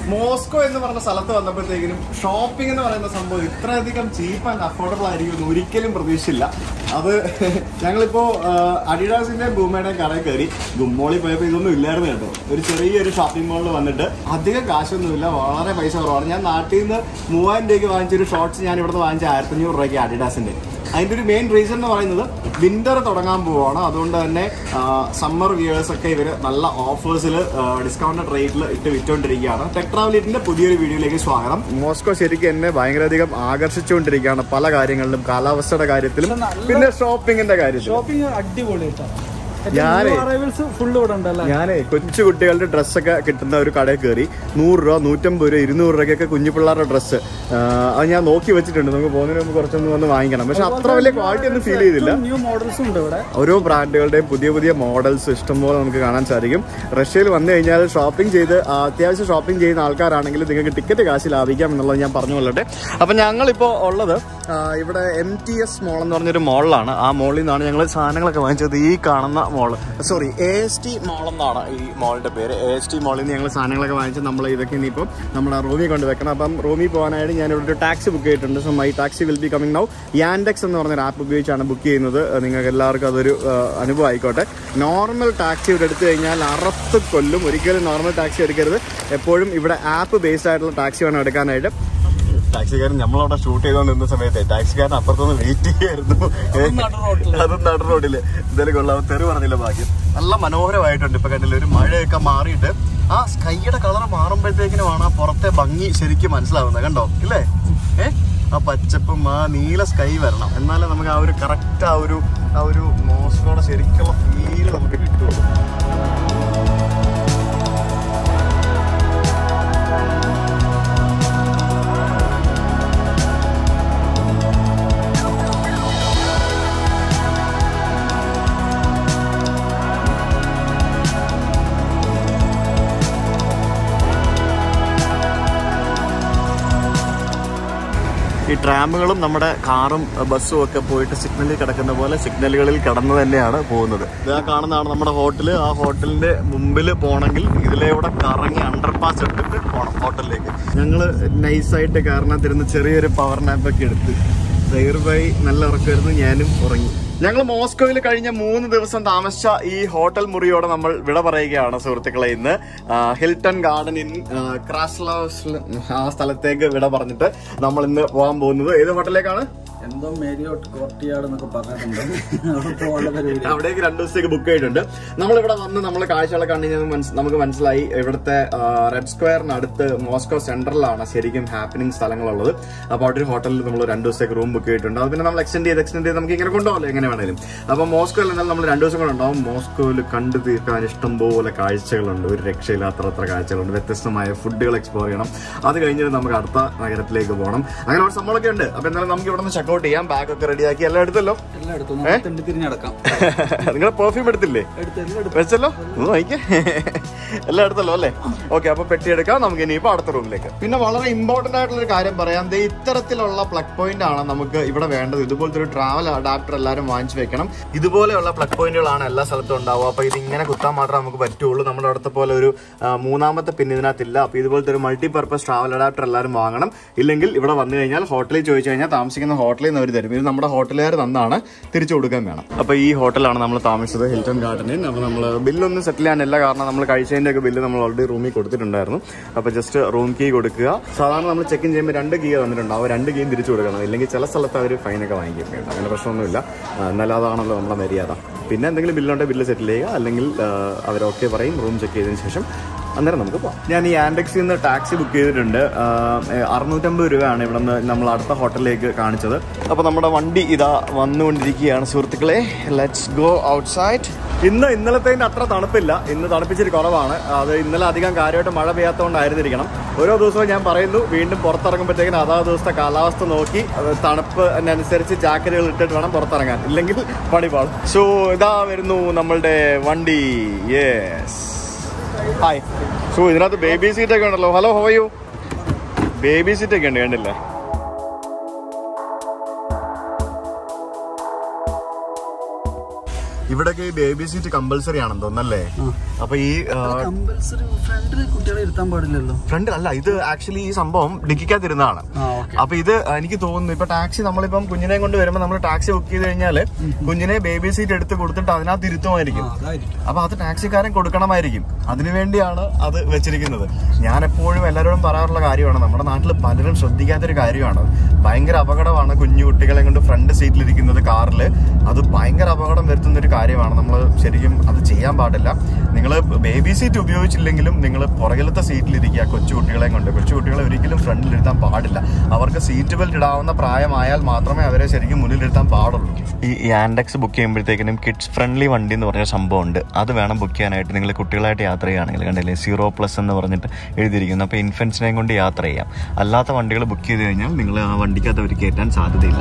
Moscow എന്ന് പറഞ്ഞ സ്ഥലത്ത് വന്നപ്പോഴത്തേക്കിനും ഷോപ്പിംഗ് എന്ന് പറയുന്ന സംഭവം ഇത്രയധികം ചീപ്പ് ആൻഡ് അഫോർഡബിൾ ആയിരിക്കും എന്ന് ഒരിക്കലും പ്രതീക്ഷിച്ചില്ല അത് ഞങ്ങളിപ്പോ അഡിഡാസിന്റെ ബൂമയുടെയും കടയിൽ കയറി ഗുമ്മോളി പോയപ്പോൾ ഇതൊന്നും ഇല്ലായിരുന്നു കേട്ടോ ഒരു ചെറിയൊരു ഷോപ്പിംഗ് മാളിൽ വന്നിട്ട് അധികം കാശൊന്നുമില്ല വളരെ പൈസ കുറവാണ് ഞാൻ നാട്ടിൽ നിന്ന് മൂവായിരം രൂപയ്ക്ക് വാങ്ങിച്ചൊരു ഷോർട്സ് ഞാൻ ഇവിടുന്ന് വാങ്ങിച്ച ആയിരത്തഞ്ഞൂറ് രൂപയ്ക്ക് അഡിഡാസിന്റെ അതിന്റെ ഒരു മെയിൻ റീസൺ എന്ന് പറയുന്നത് വിന്റർ തുടങ്ങാൻ പോവാണ് അതുകൊണ്ട് തന്നെ സമ്മർ വിയേഴ്സ് ഒക്കെ ഇവര് നല്ല ഓഫേഴ്സിൽ ഡിസ്കൗണ്ടഡ് റേറ്റിൽ ഇട്ട് വിറ്റുകൊണ്ടിരിക്കുകയാണ് ടെക്ട്രാവലിറ്റിന്റെ പുതിയൊരു വീഡിയോയിലേക്ക് സ്വാഗതം മോസ്കോ ശരിക്കും എന്നെ ഭയങ്കരധികം ആകർഷിച്ചുകൊണ്ടിരിക്കുകയാണ് പല കാര്യങ്ങളിലും കാലാവസ്ഥയുടെ കാര്യത്തിലും പിന്നെ ഷോപ്പിങ്ങിന്റെ കാര്യത്തിലും ഷോപ്പിംഗ് അടിപൊളിയായിട്ടാണ് ഞാനേ- അറൈവൽസ് ഫുള്ള് ഇവിടെ ഉണ്ടല്ലേ ഞാനേ കൊച്ചു കുട്ടികളുടെ ഡ്രസ്സൊക്കെ കിട്ടുന്ന ഒരു കടയിൽ കയറി നൂറ് രൂപ നൂറ്റമ്പത് രൂപ ഇരുന്നൂറ് രൂപയ്ക്കൊക്കെ കുഞ്ഞു പിള്ളേരുടെ ഡ്രസ്സ് അത് ഞാൻ നോക്കി വെച്ചിട്ടുണ്ട് നമുക്ക് പോകുന്നതിന് മുമ്പ് കുറച്ചൊന്ന് വന്ന് വാങ്ങിക്കണം പക്ഷെ അത്ര വലിയ ക്വാളിറ്റി ഒന്നും ഫീൽ ചെയ്തില്ല ന്യൂ മോഡൽസും ഉണ്ട് ഇവിടെ ഓരോ ബ്രാൻഡുകളുടെയും പുതിയ പുതിയ മോഡൽസ് ഇഷ്ടംപോലെ നമുക്ക് കാണാൻ സാധിക്കും റഷ്യയിൽ വന്നു കഴിഞ്ഞാൽ ഷോപ്പിംഗ് ചെയ്ത് ആ, അത്യാവശ്യം ഷോപ്പിംഗ് ചെയ്യുന്ന ആൾക്കാരാണെങ്കിൽ നിങ്ങൾക്ക് ടിക്കറ്റ് കാശ് ലാഭിക്കാം എന്നുള്ളത് ഞാൻ പറഞ്ഞു കൊള്ളട്ടെ അപ്പം ഞങ്ങളിപ്പോൾ ഉള്ളത് ആ, ഇവിടെ എം ടി എസ് മോൾ എന്ന് പറഞ്ഞൊരു മോളിലാണ് ആ മോളിൽ നിന്നാണ് ഞങ്ങൾ സാധനങ്ങളൊക്കെ വാങ്ങിച്ചത് ഈ കാണുന്ന mall sorry A S T mall എന്നാണ് ഈ മോളിന്റെ പേര് എ എസ് ടി മോളിൽ നിന്ന് ഞങ്ങൾ സാധനങ്ങളൊക്കെ വാങ്ങിച്ച് നമ്മൾ ഇതൊക്കെ ഇനിയിപ്പോൾ നമ്മുടെ റൂമിൽ കൊണ്ട് വെക്കണം അപ്പം റൂമിൽ പോകാനായിട്ട് ഞാൻ ഇവിടെ ഒരു ടാക്സി ബുക്ക് ചെയ്തിട്ടുണ്ട് so my taxi will be coming now Yandex എന്ന് പറഞ്ഞൊരു ആപ്പ് ഉപയോഗിച്ചാണ് ബുക്ക് ചെയ്യുന്നത് നിങ്ങൾക്ക് എല്ലാവർക്കും അതൊരു ആ, അനുഭവം ആയിക്കോട്ടെ നോർമൽ ടാക്സി ഇവിടെ എടുത്തു കഴിഞ്ഞാൽ അറുത്ത് കൊല്ലും ഒരിക്കലും നോർമൽ ടാക്സി എടുക്കരുത് എപ്പോഴും ഇവിടെ ആപ്പ് ബേസ്ഡ് ആയിട്ടുള്ള ടാക്സി വേണം എടുക്കാനായിട്ട് ടാക്സിക്കാരൻ നമ്മളവിടെ ഷൂട്ട് ചെയ്തുകൊണ്ട് നിന്ന സമയത്ത് ടാക്സിക്കാരൻ അപ്പുറത്തുനിന്ന് വെയിറ്റ് ചെയ്യായിരുന്നു നടു റോട്ടില്. അതും നടു റോഡില് എന്തായാലും കൊള്ളാം തെറി പറഞ്ഞില്ല ഭാഗ്യം നല്ല മനോഹരമായിട്ടുണ്ട് ഇപ്പൊ കണ്ടില്ല ഒരു മഴയൊക്കെ മാറിയിട്ട് ആ സ്കൈയുടെ കളർ മാറുമ്പോഴത്തേക്കിനുമാണ് ആ പുറത്തെ ഭംഗി ശരിക്കും മനസ്സിലാവുന്നത് കണ്ടോ ഇല്ലേ ഏ ആ പച്ചപ്പും ആ നീല സ്കൈ വരണം എന്നാലേ നമുക്ക് ആ ഒരു കറക്റ്റ് ആ ഒരു ആ ഒരു മോസ്കോടെ ശരിക്കുള്ള ഫീൽ നമുക്ക് കിട്ടുള്ളൂ ഈ ട്രാമുകളും നമ്മുടെ കാറും ബസ്സും ഒക്കെ പോയിട്ട് സിഗ്നലിൽ കിടക്കുന്ന പോലെ സിഗ്നലുകളിൽ കടന്നു തന്നെയാണ് പോകുന്നത് ഇതാ കാണുന്നതാണ് നമ്മുടെ ഹോട്ടൽ ആ ഹോട്ടലിന്റെ മുമ്പിൽ പോകണമെങ്കിൽ ഇതിലൂടെ കറങ്ങി അണ്ടർപാസ് എടുത്തിട്ട് പോകണം ഹോട്ടലിലേക്ക് ഞങ്ങൾ നൈസായിട്ട് കാരണത്തിരുന്ന് ചെറിയൊരു പവർ നാപ്പ് ഒക്കെ എടുത്ത് ഡ്രൈവർ ബൈ നല്ല ഉറക്കമായിരുന്നു ഞാനും ഉറങ്ങി ഞങ്ങൾ മോസ്കോയിൽ കഴിഞ്ഞ മൂന്ന് ദിവസം താമസിച്ച ഈ ഹോട്ടൽ മുറിയോടെ നമ്മൾ വിട പറയുകയാണ് സുഹൃത്തുക്കളെ ഇന്ന് ആ, ഹിൽട്ടൺ ഗാർഡൻ ഇൻ ആ, ക്രാസ്ലൗസ് ആ സ്ഥലത്തേക്ക് വിട പറഞ്ഞിട്ട് നമ്മൾ ഇന്ന് പോകാൻ പോകുന്നത് ഏത് ഹോട്ടലിലേക്കാണ് എന്തോ മേരിയോട്ട് കോർട്ടിയാട് എന്നൊക്കെ പറഞ്ഞിട്ടുണ്ട് അവിടെ പോകാനുള്ള പരിപാടി അവിടേക്ക് രണ്ടു ദിവസത്തേക്ക് ബുക്ക് ചെയ്തിട്ടുണ്ട് നമ്മൾ ഇവിടെ വന്ന് നമ്മൾ കാഴ്ചകളൊക്കെ കണ്ടു കഴിഞ്ഞാൽ മനസ്- നമുക്ക് മനസ്സിലായി ഇവിടുത്തെ റെഡ് സ്ക്വയറിനടുത്ത് മോസ്കോ സെൻട്രലാണ് ശരിക്കും ഹാപ്പനിങ് സ്ഥലങ്ങളുള്ളത് അപ്പോൾ അവിടെ ഒരു ഹോട്ടലിൽ നമ്മൾ രണ്ടു ദിവസത്തേക്ക് റൂം ബുക്ക് ചെയ്തിട്ടുണ്ട് അത് പിന്നെ നമ്മൾ എക്സ്റ്റെൻഡ് ചെയ്ത് എക്സ്റ്റെൻഡ് ചെയ്ത് നമുക്ക് ഇങ്ങനെ കൊണ്ടുപോകാമല്ലോ എങ്ങനെ വേണേലും അപ്പോൾ മോസ്കോയിൽ എന്നാൽ നമ്മൾ രണ്ടു ദിവസം കൂടെ ഉണ്ടാവും മോസ്കോയിൽ കണ്ടു തീർക്കാൻ ഇഷ്ടംപോലെ കാഴ്ചകളുണ്ട് ഒരു രക്ഷയില്ലാത്ത അത്ര കാഴ്ചകളുണ്ട് വ്യത്യസ്തമായ ഫുഡുകൾ എക്സ്പ്ലോർ ചെയ്യണം അത് കഴിഞ്ഞിട്ട് നമുക്ക് അടുത്ത നഗരത്തിലേക്ക് പോകണം അങ്ങനെ ഒരു സംഭവമൊക്കെ ഉണ്ട് അപ്പോൾ എന്തായാലും നമുക്ക് ഇവിടെ നിന്ന് ചെക്കൗട്ട് ചെയ്യാം ബാഗൊക്കെ റെഡിയാക്കി എല്ലാം എടുത്തല്ലോ എല്ലാം എടുത്തു നമുക്ക് തെണ്ടി തിരിഞ്ഞടക്കാം നിങ്ങൾ പെർഫ്യൂം എടുത്തില്ലേ എടുത്ത് എല്ലാം എടുത്തു വെച്ചല്ലോ ഒന്ന് നോക്കിക്കേ എല്ലാം എടുത്തല്ലോ അല്ലേ ഓക്കെ അപ്പൊ പെട്ടി എടുക്കാം നമുക്ക് ഇനിയിപ്പോ അടുത്ത റൂമിലേക്ക് പിന്നെ വളരെ ഇമ്പോർട്ടന്റ് ആയിട്ടുള്ള ഒരു കാര്യം പറയാം ദേ ഇത്തരത്തിലുള്ള പ്ലഗ് പോയിന്റ് ആണ് നമുക്ക് ഇവിടെ വേണ്ടത് ഇതുപോലത്തെ ഒരു ട്രാവൽ അഡാപ്റ്റർ എല്ലാവരും വാങ്ങിച്ചു വെക്കണം ഇതുപോലെയുള്ള പ്ലഗ് പോയിന്റുകളാണ് എല്ലാ സ്ഥലത്തും ഉണ്ടാവുക അപ്പൊ ഇത് ഇങ്ങനെ കുത്താൻ മാത്രമേ നമുക്ക് പറ്റുള്ളൂ നമ്മുടെ അടുത്ത പോലെ ഒരു ആ, മൂന്നാമത്തെ പിൻ ഇതിനകത്തില്ല അപ്പൊ ഇതുപോലത്തെ ഒരു മൾട്ടി പർപ്പസ് ട്രാവൽ അഡാപ്റ്റർ എല്ലാവരും വാങ്ങണം ഇല്ലെങ്കിൽ ഇവിടെ വന്നു കഴിഞ്ഞാൽ ഹോട്ടലിൽ ചോദിച്ചു കഴിഞ്ഞാൽ താമസിക്കുന്ന ഹോട്ടലിൽ നിന്ന് അവർ തരും ഇത് നമ്മുടെ ഹോട്ടലുകാർ തന്നാണ് തിരിച്ചു കൊടുക്കാൻ വേണം അപ്പൊ ഈ ഹോട്ടലാണ് നമ്മൾ താമസിച്ചത് ഹിൽട്ടൺ ഗാർഡനിൽ അപ്പൊ നമ്മൾ ബില്ലൊന്നും സെറ്റിൽ ചെയ്യാനില്ല കാരണം നമ്മൾ കഴിച്ചതിന്റെ ഒക്കെ ബില്ല് നമ്മൾ ഓൾറെഡി റൂമിൽ കൊടുത്തിട്ടുണ്ടായിരുന്നു അപ്പൊ ജസ്റ്റ് റൂം കീ കൊടുക്കുക സാധാരണ നമ്മൾ ചെക്ക് ഇൻ ചെയ്യുമ്പോൾ രണ്ട് കീ തന്നിട്ടുണ്ടാവും രണ്ട് കീയും തിരിച്ചു കൊടുക്കണം ഇല്ലെങ്കിൽ ചില സ്ഥലത്ത് അവർ ഫൈനൊക്കെ വാങ്ങിക്കുന്നുണ്ട് അങ്ങനെ പ്രശ്നമൊന്നുമില്ല ആ, എന്നാലും അതാണല്ലോ നമ്മുടെ മര്യാദ പിന്നെ എന്തെങ്കിലും ബില്ലുണ്ടെങ്കിൽ ബില്ല് സെറ്റിൽ ചെയ്യുക അല്ലെങ്കിൽ അവർ ഓക്കെ പറയും റൂം ചെക്ക് ചെയ്തതിന് ശേഷം അന്നേരം നമുക്ക് പോകാം ഞാൻ ഈ ആൻഡെക്സിൽ നിന്ന് ടാക്സി ബുക്ക് ചെയ്തിട്ടുണ്ട് ആ, അറുന്നൂറ്റമ്പത് രൂപയാണ് ഇവിടെ നിന്ന് നമ്മൾ അടുത്ത ഹോട്ടലിലേക്ക് കാണിച്ചത് അപ്പോൾ നമ്മുടെ വണ്ടി ഇതാ വന്നുകൊണ്ടിരിക്കുകയാണ് സുഹൃത്തുക്കളെ ലെറ്റ്സ് ഗോ ഔട്ട്സൈഡ് ഇന്ന് ഇന്നലത്തേൻ്റെ അത്ര തണുപ്പില്ല ഇന്ന് തണുപ്പിച്ചിട്ട് കുറവാണ് അത് ഇന്നലെ അധികം കാര്യമായിട്ട് മഴ പെയ്യാത്തതുകൊണ്ടായിരുന്നിരിക്കണം ഓരോ ദിവസവും ഞാൻ പറയുന്നു വീണ്ടും പുറത്തിറങ്ങുമ്പോഴത്തേക്കിനും അതാ ദിവസത്തെ കാലാവസ്ഥ നോക്കി അത് തണുപ്പ് അനുസരിച്ച് ജാക്കറ്റുകൾ ഇട്ടിട്ട് വേണം പുറത്തിറങ്ങാൻ ഇല്ലെങ്കിൽ പണി പാടും സോ ഇതാ വരുന്നു നമ്മളുടെ വണ്ടി യെസ് ഹായ് സോ ഇതിനകത്ത് ബേബി സീറ്റ് ഒക്കെ ഉണ്ടല്ലോ ഹലോ ഹോയു ബേബി സീറ്റ് ഒക്കെ ഉണ്ട് കണ്ടില്ലേ ഇവിടൊക്കെ ഈ ബേബി സീറ്റ് കമ്പൽസറി ആണെന്ന് തോന്നല്ലേ അപ്പൊ ഈ കമ്പൽസറി ഫ്രണ്ടിൽ കുട്ടികളെ ഇരുത്താൻ പാടില്ലല്ലോ ഫ്രണ്ട് അല്ല ഇത് ആക്ച്വലി ഈ സംഭവം ഡിക്കിക്കകത്തിരുന്നതാണ് ആ ഓക്കെ അപ്പൊ ഇത് എനിക്ക് തോന്നുന്നു ഇപ്പൊ ടാക്സി നമ്മളിപ്പം കുഞ്ഞിനെ കൊണ്ട് വരുമ്പോൾ നമ്മൾ ടാക്സി ബുക്ക് ചെയ്ത് കഴിഞ്ഞാല് കുഞ്ഞിനെ ബേബി സീറ്റ് എടുത്ത് കൊടുത്തിട്ട് അതിനകത്ത് ഇരുത്തുമായിരിക്കും അതായിരിക്കും അപ്പൊ അത് ടാക്സിക്കാരൻ കൊടുക്കണമായിരിക്കും അതിനുവേണ്ടിയാണ് അത് വെച്ചിരിക്കുന്നത് ഞാൻ എപ്പോഴും എല്ലാവരോടും പറയാറുള്ള കാര്യമാണ് നമ്മുടെ നാട്ടിൽ പലരും ശ്രദ്ധിക്കാത്തൊരു കാര്യമാണ് ഭയങ്കര അപകടമാണ് കുഞ്ഞു കുട്ടികളെ കൊണ്ട് ഫ്രണ്ട് സീറ്റിലിരിക്കുന്നത് കാറിൽ അത് ഭയങ്കര അപകടം വരുത്തുന്ന ഒരു കാര്യമാണ് നമ്മൾ ശരിക്കും അത് ചെയ്യാൻ പാടില്ല നിങ്ങൾ ബേബി സീറ്റ് ഉപയോഗിച്ചില്ലെങ്കിലും നിങ്ങൾ പുറകിലത്തെ സീറ്റിലിരിക്കുക കൊച്ചു കുട്ടികളെ കൊണ്ട് കൊച്ചു കുട്ടികളെ ഒരിക്കലും ഫ്രണ്ടിലിരുത്താൻ പാടില്ല അവർക്ക് സീറ്റ് ബെൽറ്റ് ഇടാവുന്ന പ്രായമായാൽ മാത്രമേ അവരെ ശരിക്കും മുന്നിലിരുത്താൻ പാടുള്ളൂ ഈ ആൻഡെക്സ് ബുക്ക് ചെയ്യുമ്പോഴത്തേക്കിനും കിഡ്സ് ഫ്രണ്ട്ലി വണ്ടി എന്ന് പറഞ്ഞ സംഭവം ഉണ്ട് അത് വേണം ബുക്ക് ചെയ്യാനായിട്ട് നിങ്ങൾ കുട്ടികളായിട്ട് യാത്ര ചെയ്യുകയാണെങ്കിൽ കണ്ടില്ലേ സീറോ പ്ലസ് എന്ന് പറഞ്ഞിട്ട് എഴുതിയിരിക്കുന്നു അപ്പോൾ ഇൻഫൻസിനെയും കൊണ്ട് യാത്ര ചെയ്യാം അല്ലാത്ത വണ്ടികൾ ബുക്ക് ചെയ്ത് കഴിഞ്ഞാൽ നിങ്ങൾ ആ വണ്ടിക്കകത്ത് അവർ കയറ്റാൻ സാധ്യതയില്ല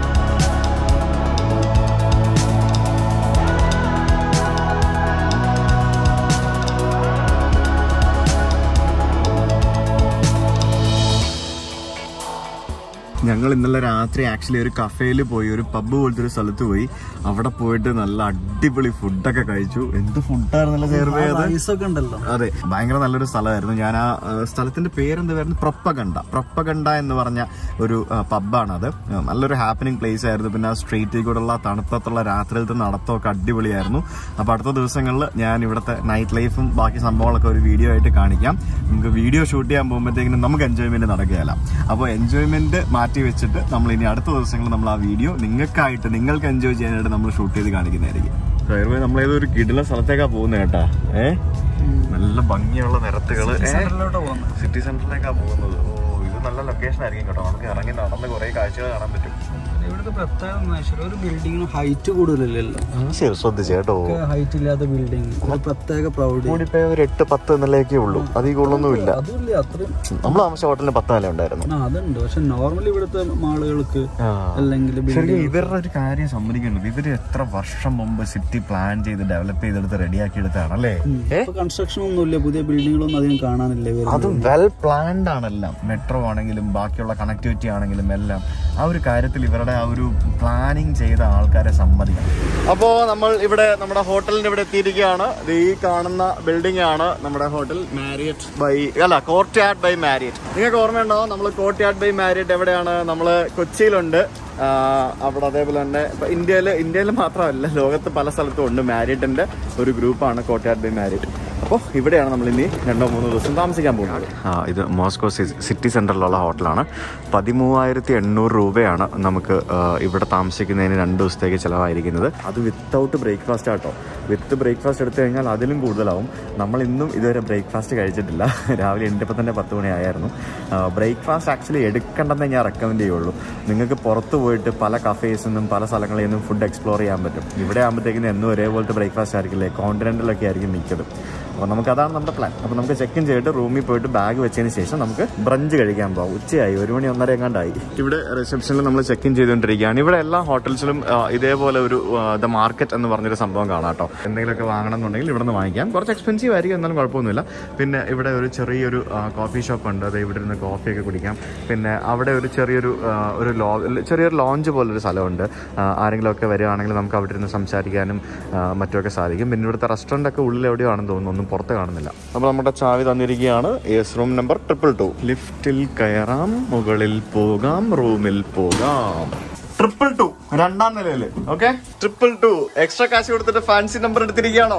ഞങ്ങൾ ഇന്നലെ രാത്രി ആക്ച്വലി ഒരു കഫേയിൽ പോയി ഒരു പബ്ബ് പോലത്തെ ഒരു സ്ഥലത്ത് പോയി അവിടെ പോയിട്ട് നല്ല അടിപൊളി ഫുഡൊക്കെ കഴിച്ചു എന്ത് ഫുഡായിരുന്നല്ലോ ചേർവേ അത് ഐസൊക്കെ ഉണ്ടല്ലോ അതെ ഭയങ്കര നല്ലൊരു സ്ഥലമായിരുന്നു ഞാൻ ആ ആ, സ്ഥലത്തിന്റെ പേരെന്തായിരുന്നു പ്രൊപ്പഗണ്ട പ്രൊപ്പഗണ്ട എന്ന് പറഞ്ഞ ഒരു പബ്ബാണത് നല്ലൊരു ഹാപ്പനിങ് പ്ലേസ് ആയിരുന്നു പിന്നെ ആ സ്ട്രീറ്റിൽ കൂടെയുള്ള തണുപ്പത്തുള്ള രാത്രിയിലത്തെ നടത്തമൊക്കെ അടിപൊളിയായിരുന്നു അപ്പൊ അടുത്ത ദിവസങ്ങളിൽ ഞാൻ ഇവിടുത്തെ നൈറ്റ് ലൈഫും ബാക്കി സംഭവങ്ങളൊക്കെ ഒരു വീഡിയോ ആയിട്ട് കാണിക്കാം നമുക്ക് വീഡിയോ ഷൂട്ട് ചെയ്യാൻ പോകുമ്പോഴത്തേക്കിനും നമുക്ക് എൻജോയ്മെന്റ് നടക്കുകയല്ല അപ്പോൾ എൻജോയ്മെന്റ് മാറ്റി വെച്ചിട്ട് നമ്മൾ ഇനി അടുത്ത ദിവസങ്ങളിൽ നമ്മൾ ആ വീഡിയോ നിങ്ങൾക്കായിട്ട് നിങ്ങൾക്ക് എൻജോയ് ചെയ്യാനായിട്ട് നമ്മൾ ഷൂട്ട് ചെയ്ത് കാണിക്കുന്നതായിരിക്കും നമ്മൾ ഏതൊരു കിടില സ്ഥലത്തേക്കാ പോകുന്നത് കേട്ടാ ഏഹ് നല്ല ഭംഗിയുള്ള നിരത്തുകള് സെന്ററിലോട്ട് പോകുന്നത് സിറ്റി സെന്ററിലേക്കാ പോകുന്നത് ഓ ഇത് നല്ല ലൊക്കേഷൻ ആയിരിക്കും കേട്ടോ നമുക്ക് ഇറങ്ങി നടന്ന് കുറെ കാഴ്ചകൾ കാണാൻ പറ്റും ഇവിടുത്തെ പ്രത്യേകത എന്ന് വെച്ചാൽ ഒരു ബിൽഡിങ്ങിന് ഹൈറ്റ് കൂടുതലില്ലല്ലോ ശരി ശ്രദ്ധിച്ചു കേട്ടോ ഹൈറ്റ് ഇല്ലാത്ത ബിൽഡിംഗ് ഒരു പ്രത്യേക പ്രൗഢി കൂടിപ്പോ ഒരു എട്ട് പത്ത് എന്നല്ലേക്കേ ഉള്ളൂ അത് ഈ കൂടുതലൊന്നുമില്ല അതുമില്ല അത്രയും നമ്മൾ താമസിച്ച ഹോട്ടലിന് പത്ത് നില ഉണ്ടായിരുന്നു ആ അതുണ്ട് പക്ഷെ നോർമലി ഇവിടുത്തെ മാളുകൾക്ക് അല്ലെങ്കിൽ ശരി ഇവരുടെ ഒരു കാര്യം സമ്മതിക്കേണ്ടത് ഇവര് എത്ര വർഷം മുമ്പ് സിറ്റി പ്ലാൻ ചെയ്ത് ഡെവലപ്പ് ചെയ്തെടുത്ത് റെഡിയാക്കി എടുത്താണല്ലേ കൺസ്ട്രക്ഷൻ ഒന്നുമില്ല പുതിയ ബിൽഡിങ്ങുകളൊന്നും അധികം കാണാനില്ല ഇവര് അതും വെൽ പ്ലാൻഡ് ആണെല്ലാം മെട്രോ ആണെങ്കിലും ബാക്കിയുള്ള കണക്ടിവിറ്റി ആണെങ്കിലും എല്ലാം ആ ഒരു കാര്യത്തിൽ ഇവരുടെ ആ ഒരു പ്ലാനിങ് ചെയ്ത ആൾക്കാരെ സമ്മതിക്കണം അപ്പോൾ നമ്മൾ ഇവിടെ നമ്മുടെ ഹോട്ടലിന്റെ ഇവിടെ എത്തിയിരിക്കുകയാണ് ഇത് ഈ കാണുന്ന ബിൽഡിംഗ് ആണ് നമ്മുടെ ഹോട്ടൽ മാരിയറ്റ് ബൈ അല്ല കോർട്ട്യാർഡ് ബൈ മാരിയറ്റ് നിങ്ങൾക്ക് ഓർമ്മയുണ്ടാവും നമ്മൾ കോർട്ട്യാർഡ് ബൈ മാരിയറ്റ് എവിടെയാണ് നമ്മൾ കൊച്ചിയിലുണ്ട് ആ, അവിടെ അതേപോലെ തന്നെ ഇപ്പൊ ഇന്ത്യയിൽ ഇന്ത്യയിൽ മാത്രമല്ല ലോകത്ത് പല സ്ഥലത്തും ഉണ്ട് മാരിയറ്റിന്റെ ഒരു ഗ്രൂപ്പാണ് കോട്ടയാട് ബൈ മാരിയറ്റ് അപ്പോൾ ഇവിടെയാണ് നമ്മൾ ഇനി രണ്ടോ മൂന്നോ ദിവസം താമസിക്കാൻ പോകുന്നത് ആ ഇത് മോസ്കോ സിറ്റി സെന്ററിലുള്ള ഹോട്ടലാണ് പതിമൂവായിരത്തി എണ്ണൂറ് രൂപയാണ് നമുക്ക് ആ, ഇവിടെ താമസിക്കുന്നതിന് രണ്ട് ദിവസത്തേക്ക് ചിലവായിരിക്കുന്നത് അത് വിത്തൗട്ട് ബ്രേക്ക്ഫാസ്റ്റ് ആട്ടോ വിത്ത് ബ്രേക്ക്ഫാസ്റ്റ് എടുത്തു കഴിഞ്ഞാൽ അതിലും കൂടുതലാവും നമ്മൾ ഇന്നും ഇതുവരെ ബ്രേക്ക്ഫാസ്റ്റ് കഴിച്ചിട്ടില്ല രാവിലെ എണ്ണിപ്പോൾ തന്നെ പത്ത് മണിയായിരുന്നു ബ്രേക്ക്ഫാസ്റ്റ് ആക്ച്വലി എടുക്കേണ്ടെന്നേ ഞാൻ റെക്കമെൻഡ് ചെയ്യുള്ളൂ നിങ്ങൾക്ക് പുറത്ത് പോയിട്ട് പല കഫേസിൽ നിന്നും പല സ്ഥലങ്ങളിൽ നിന്നും ഫുഡ് എക്സ്പ്ലോർ ചെയ്യാൻ പറ്റും ഇവിടെ ആകുമ്പോഴത്തേക്കിനും എന്നും ഒരേപോലത്തെ ബ്രേക്ക്ഫാസ്റ്റ് ആയിരിക്കില്ലേ കോണ്ടിനെന്റലൊക്കെ ആയിരിക്കും മിക്കതും അപ്പോൾ നമുക്ക് അതാണ് നമ്മുടെ പ്ലാൻ അപ്പോൾ നമുക്ക് ചെക്ക് ഇൻ ചെയ്തിട്ട് റൂമിൽ പോയിട്ട് ബാഗ് വെച്ചതിന് ശേഷം നമുക്ക് ബ്രഞ്ച് കഴിക്കാൻ പോകാം ഉച്ചയായി ഒരു മണി ഒന്നര എങ്ങാണ്ടായി ഇവിടെ റിസപ്ഷനിൽ നമ്മൾ ചെക്ക് ഇൻ ചെയ്തുകൊണ്ടിരിക്കുകയാണ് ഇവിടെ എല്ലാ ഹോട്ടൽസിലും ആ, ഇതേപോലെ ഒരു ദ മാർക്കറ്റ് എന്ന് പറഞ്ഞൊരു സംഭവം കാണാം കേട്ടോ എന്തെങ്കിലുമൊക്കെ വാങ്ങണം എന്നുണ്ടെങ്കിൽ ഇവിടെ നിന്ന് വാങ്ങിക്കാം കുറച്ച് എക്സ്പെൻസീവ് ആയിരിക്കും എന്നാലും കുഴപ്പമൊന്നുമില്ല പിന്നെ ഇവിടെ ഒരു ചെറിയൊരു കോഫി ഷോപ്പ് ഉണ്ട് അത് ഇവിടെ ഇരുന്ന് കോഫിയൊക്കെ കുടിക്കാം പിന്നെ അവിടെ ഒരു ചെറിയൊരു ആ, ഒരു ലോ ചെറിയൊരു ലോഞ്ച് പോലൊരു സ്ഥലമുണ്ട് ആ, ആരെങ്കിലുമൊക്കെ വരികയാണെങ്കിൽ നമുക്ക് അവിടെ ഇരുന്ന് സംസാരിക്കാനും ആ, മറ്റുമൊക്കെ സാധിക്കും പിന്നെ ഇവിടുത്തെ റെസ്റ്റോറൻ്റ് ഒക്കെ ഉള്ളിൽ എവിടെയാണെന്ന് തോന്നുന്നു ഒന്നും പുറത്ത് കാണുന്നില്ല അപ്പോൾ നമ്മുടെ ചാവി തന്നിരിക്കുകയാണ് yes room number triple two ലിഫ്റ്റിൽ കയറാം മുകളിൽ പോകാം റൂമിൽ പോകാം ട്രിപ്പിൾ ടു രണ്ടാം നിലയില് ഓക്കെ ട്രിപ്പിൾ ടു എക്സ്ട്രാ കാശ് കൊടുത്തിട്ട് ഫാൻസി നമ്പർ എടുത്തിരിക്കുകയാണോ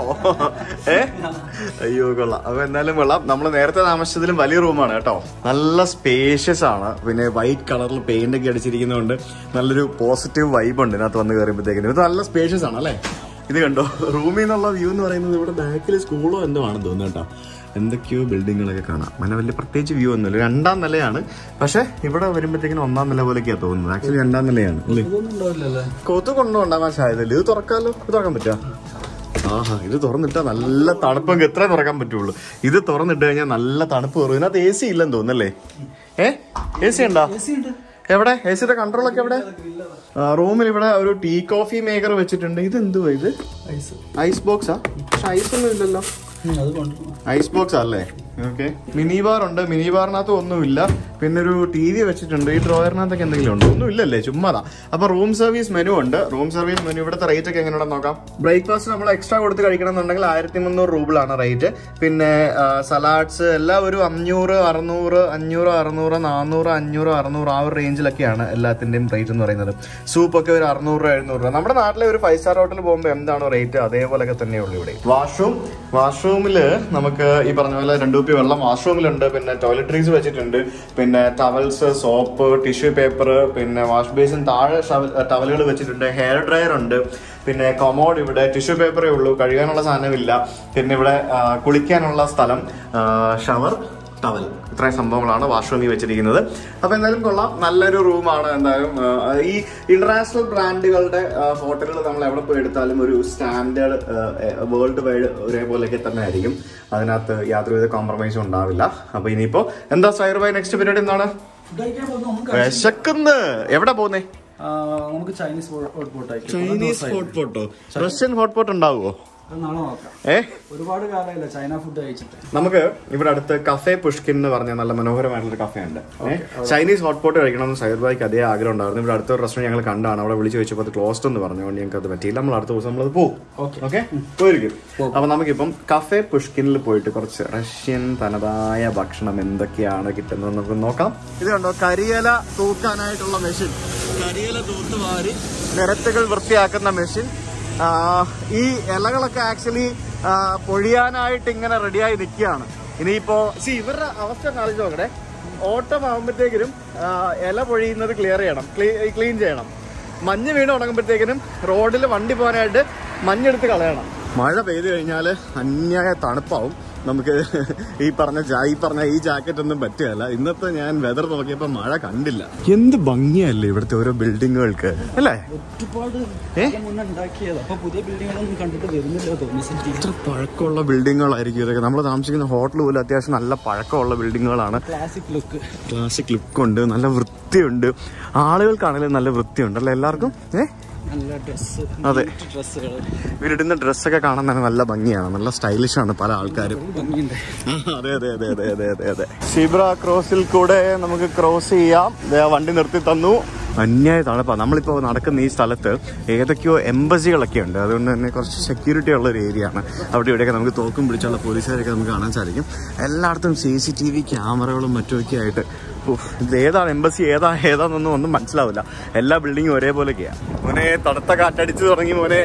ഏ അയ്യോ കൊള്ളാം അപ്പൊ എന്തായാലും കൊള്ളാം നമ്മൾ നേരത്തെ താമസിച്ചതിലും വലിയ റൂമാണ് കേട്ടോ നല്ല സ്പേഷ്യസ് ആണ് പിന്നെ വൈറ്റ് കളറിൽ പെയിന്റ് ഒക്കെ അടിച്ചിരിക്കുന്നതുകൊണ്ട് നല്ലൊരു പോസിറ്റീവ് വൈബ് ഉണ്ട് ഇതിനകത്ത് വന്ന് കയറിയപ്പോഴത്തേക്കിനും ഇത് നല്ല സ്പേഷ്യസ് ആണ് അല്ലേ ഇത് കണ്ടോ റൂമിൽ നിന്നുള്ള വ്യൂ എന്ന് പറയുന്നത് ഇവിടെ ബാക്കിൽ സ്കൂളോ എന്തോ ആണെന്ന് തോന്നുന്നു കേട്ടോ എന്തൊക്കെയോ ബിൽഡിങ്ങുകളൊക്കെ കാണാം അങ്ങനെ വലിയ പ്രത്യേകിച്ച് വ്യൂ ഒന്നുമില്ല രണ്ടാം നിലയാണ് പക്ഷെ ഇവിടെ വരുമ്പോഴത്തേക്കിനും ഒന്നാം നില പോലെയൊക്കെയാണ് തോന്നുന്നത് ആക്ച്വലി രണ്ടാം നിലയാണ് അല്ലേ ഇതൊന്നും ഉണ്ടാവില്ലല്ലേ കൊതു കൊണ്ടുണ്ടാകാൻ സാധ്യതയില്ല ഇത് തുറക്കാലോ ഇത് തുറക്കാൻ പറ്റുക ആഹാ ഇത് തുറന്നിട്ടാ നല്ല തണുപ്പ് എത്ര തുറക്കാൻ പറ്റുള്ളൂ ഇത് തുറന്നിട്ട് കഴിഞ്ഞാൽ നല്ല തണുപ്പ് കയറും ഇതിനകത്ത് എ സി ഇല്ലെന്ന് തോന്നുന്നല്ലേ ഏ എ സി ഉണ്ടോ എവിടെ എ സിയുടെ കൺട്രോൾ ഒക്കെ എവിടെ റൂമിൽ ഇവിടെ ഒരു ടീ കോഫി മേക്കർ വെച്ചിട്ടുണ്ട് ഇത് എന്തുവാ ഇത് ഐസ് ഐസ് ബോക്സാ പക്ഷെ ഐസ് ഒന്നും ഇല്ലല്ലോ അത് കൊണ്ടുപോകണം ഐസ് ബോക്സ് അല്ലേ ഓക്കെ മിനി ബാർ ഉണ്ട് മിനി ബാറിനകത്ത് ഒന്നുമില്ല പിന്നെ ഒരു ടി വി വെച്ചിട്ടുണ്ട് ഈ ഡ്രോയറിനകത്തൊക്കെ എന്തെങ്കിലും ഉണ്ടോ ഒന്നും ഇല്ലല്ലേ ചുമ്മാതാ അപ്പൊ റൂം സർവീസ് മെനു ഉണ്ട് റൂം സർവീസ് മെനു ഇവിടുത്തെ റേറ്റ് ഒക്കെ എങ്ങനെയാണെന്ന് നോക്കാം ബ്രേക്ക്ഫാസ്റ്റ് നമ്മൾ എക്സ്ട്രാ കൊടുത്ത് കഴിക്കണം എന്നുണ്ടെങ്കിൽ ആയിരത്തി മുന്നൂറ് രൂപയാണ് റേറ്റ് പിന്നെ സലാഡ്സ് എല്ലാം ഒരു അഞ്ഞൂറ് അറുന്നൂറ് അഞ്ഞൂറ് അറുന്നൂറ് നാനൂറ് അഞ്ഞൂറ് അറുന്നൂറ് ആ ഒരു റേഞ്ചിലൊക്കെയാണ് എല്ലാത്തിന്റെയും റേറ്റ് എന്ന് പറയുന്നത് സൂപ്പ് ഒക്കെ ഒരു അറുന്നൂറ് രൂപ എഴുന്നൂറ് രൂപ നമ്മുടെ നാട്ടിലെ ഒരു ഫൈവ് സ്റ്റാർ ഹോട്ടലിൽ പോകുമ്പോൾ എന്താണോ റേറ്റ് അതേപോലെയൊക്കെ തന്നെയുള്ളൂ ഇവിടെ വാഷ്റൂം വാഷ്റൂമിൽ നമുക്ക് ഈ പറഞ്ഞ പോലെ രണ്ടു കുപ്പി വെള്ളം വാഷ്റൂമിലുണ്ട് പിന്നെ ടോയ്ലറ്ററീസ് വെച്ചിട്ടുണ്ട് പിന്നെ ടവൽസ് സോപ്പ് ടിഷ്യൂ പേപ്പർ പിന്നെ വാഷ് ബേസിൻ താഴെ ടവലുകൾ വെച്ചിട്ടുണ്ട് ഹെയർ ഡ്രയർ ഉണ്ട് പിന്നെ കൊമോഡ് ഇവിടെ ടിഷ്യൂ പേപ്പറേ ഉള്ളൂ കഴുകാനുള്ള സാധനമില്ല പിന്നെ ഇവിടെ ആ, കുളിക്കാനുള്ള സ്ഥലം ഷവർ ടവൽ ഇത്രയും സംഭവങ്ങളാണ് വാഷ്റൂമിൽ വെച്ചിരിക്കുന്നത് അപ്പൊ എന്തായാലും കൊള്ളാം നല്ലൊരു റൂമാണ് എന്തായാലും ആ, ഈ ഇന്റർനാഷണൽ ബ്രാൻഡുകളുടെ ഹോട്ടലുകൾ നമ്മൾ എവിടെ പോയി എടുത്താലും ഒരു സ്റ്റാൻഡേർഡ് വേൾഡ് വൈഡ് ഒരേപോലെയൊക്കെ തന്നെ ആയിരിക്കും അതിനകത്ത് യാതൊരുവിധ കോംപ്രമൈസും ഉണ്ടാവില്ല അപ്പൊ ഇനിയിപ്പോ എന്താ സൈർ ബൈ നെക്സ്റ്റ് പരിപാടി എന്താണ് ഫുഡ് കഴിക്കാൻ പോകുന്നത് നമുക്ക് വിശക്കുന്ന് എവിടെ പോകുന്നേ ആ, നമുക്ക് ചൈനീസ് ഹോട്ട് പോട്ട് അയക്കാം ചൈനീസ് ഹോട്ട്പോട്ടോ റഷ്യൻ ഹോട്ട്പോട്ട് ഉണ്ടാവുമോ അത് നാളെ നോക്കാം ഏ ഒരുപാട് കാലമായില്ല ചൈന ഫുഡ് കഴിച്ചിട്ട് നമുക്ക് ഇവിടെ അടുത്ത് കഫേ പുഷ്കിൻ എന്ന് പറഞ്ഞ നല്ല മനോഹരമായിട്ടുള്ള കഫേ ഉണ്ട് ഏ? ചൈനീസ് ഹോട്ട്പോട്ട് കഴിക്കണം എന്ന് സൈർ ബായിക്ക് അതേ ആഗ്രഹം ഉണ്ടായിരുന്നു ഇവിടെ അടുത്തൊരു റെസ്റ്റോറൻറ്റ് ഞങ്ങൾ കണ്ടാണ് അവിടെ വിളിച്ച് ചോദിച്ചപ്പോൾ അത് ക്ലോസ്ഡ് എന്ന് പറഞ്ഞുകൊണ്ട് ഞങ്ങൾക്ക് അത് പറ്റിയില്ല നമ്മൾ അടുത്ത ദിവസം നമ്മളത് പോകും Okay. ഓക്കെ പോയിരിക്കും അപ്പൊ നമുക്കിപ്പം കഫേ പുഷ്കിനിൽ പോയിട്ട് കുറച്ച് റഷ്യൻ തനതായ ഭക്ഷണം എന്തൊക്കെയാണ് കിട്ടുന്നത് നമുക്ക് നോക്കാം ഇത് കണ്ടോ കരിയില തൂക്കാനായിട്ടുള്ള മെഷീൻ കരിയില തൂത്തുവാരി നിരത്തുകൾ വൃത്തിയാക്കുന്ന മെഷീൻ ആ, ഈ ഇലകളൊക്കെ ആക്ച്വലി പൊഴിയാനായിട്ട് ഇങ്ങനെ റെഡിയായി നിൽക്കുകയാണ് ഇനിയിപ്പോ സി ഇവരുടെ അവസ്ഥ കാണിച്ചു നോക്കട്ടെ ഓട്ടം ആകുമ്പോഴത്തേക്കിനും ഇല പൊഴിയുന്നത് ക്ലിയർ ചെയ്യണം ക്ലീൻ ചെയ്യണം മഞ്ഞ് വീണ് തുടങ്ങുമ്പോഴത്തേക്കിനും റോഡിൽ വണ്ടി പോകാനായിട്ട് മഞ്ഞെടുത്ത് കളയണം മഴ പെയ്തു കഴിഞ്ഞാൽ അന്യായ തണുപ്പാവും നമുക്ക് ഈ പറഞ്ഞ ജാ- ഈ പറഞ്ഞ ഈ ജാക്കറ്റ് ഒന്നും പറ്റുകയല്ല ഇന്നത്തെ ഞാൻ വെതർ നോക്കിയപ്പോ മഴ കണ്ടില്ല എന്ത് ഭംഗിയല്ലേ ഇവിടുത്തെ ഓരോ ബിൽഡിങ്ങുകൾക്ക് അല്ലേ ഒരുപാട് ഏ? കാലം മുന്നേ ഉണ്ടാക്കിയത് അപ്പൊ പുതിയ ബിൽഡിങ്ങുകളൊന്നും കണ്ടിട്ട് വരുന്നില്ല തോന്നുന്നു സിറ്റി എത്ര പഴക്കമുള്ള ബിൽഡിങ്ങുകളായിരിക്കും ഇതൊക്കെ നമ്മൾ താമസിക്കുന്ന ഹോട്ടൽ പോലും അത്യാവശ്യം നല്ല പഴക്കമുള്ള ബിൽഡിങ്ങുകളാണ് ക്ലാസിക് ലുക്ക് ക്ലാസിക് ലുക്കുണ്ട് നല്ല വൃത്തിയുണ്ട് ആളുകൾക്കാണെങ്കിലും നല്ല വൃത്തിയുണ്ട് അല്ലേ എല്ലാവർക്കും ഏ നല്ല ഡ്രസ് അതെ. ഡ്രസ്സുകൾ ഇവരിടുന്ന ഡ്രസ്സൊക്കെ കാണാൻ തന്നെ നല്ല ഭംഗിയാണ് നല്ല സ്റ്റൈലിഷ് ആണ് പല ആൾക്കാരും ഭംഗിയുണ്ട് അതെ അതെ അതെ അതെ അതെ അതെ അതെ സീബ്ര ക്രോസിൽ കൂടെ നമുക്ക് ക്രോസ് ചെയ്യാം ദേ ആ വണ്ടി നിർത്തി തന്നു അന്യായ തണുപ്പാ നമ്മളിപ്പോൾ നടക്കുന്ന ഈ സ്ഥലത്ത് ഏതൊക്കെയോ എംബസികളൊക്കെ ഉണ്ട് അതുകൊണ്ട് തന്നെ കുറച്ച് സെക്യൂരിറ്റി ഉള്ള ഒരു ഏരിയ ആണ് അവിടെ ഇവിടെയൊക്കെ നമുക്ക് തോക്കും പിടിച്ചുള്ള പോലീസുകാരൊക്കെ നമുക്ക് കാണാൻ സാധിക്കും എല്ലായിടത്തും സി സി ടി വി ക്യാമറകളും മറ്റുമൊക്കെ ആയിട്ട് ഉഫ്, ഇത് ഏതാണ് എംബസി ഏതാ ഏതാണെന്നൊന്നും ഒന്നും മനസ്സിലാവില്ല എല്ലാ ബിൽഡിങ്ങും ഒരേപോലെയൊക്കെയാണ് മോനെ തണുത്ത കാറ്റടിച്ചു തുടങ്ങി മോനെ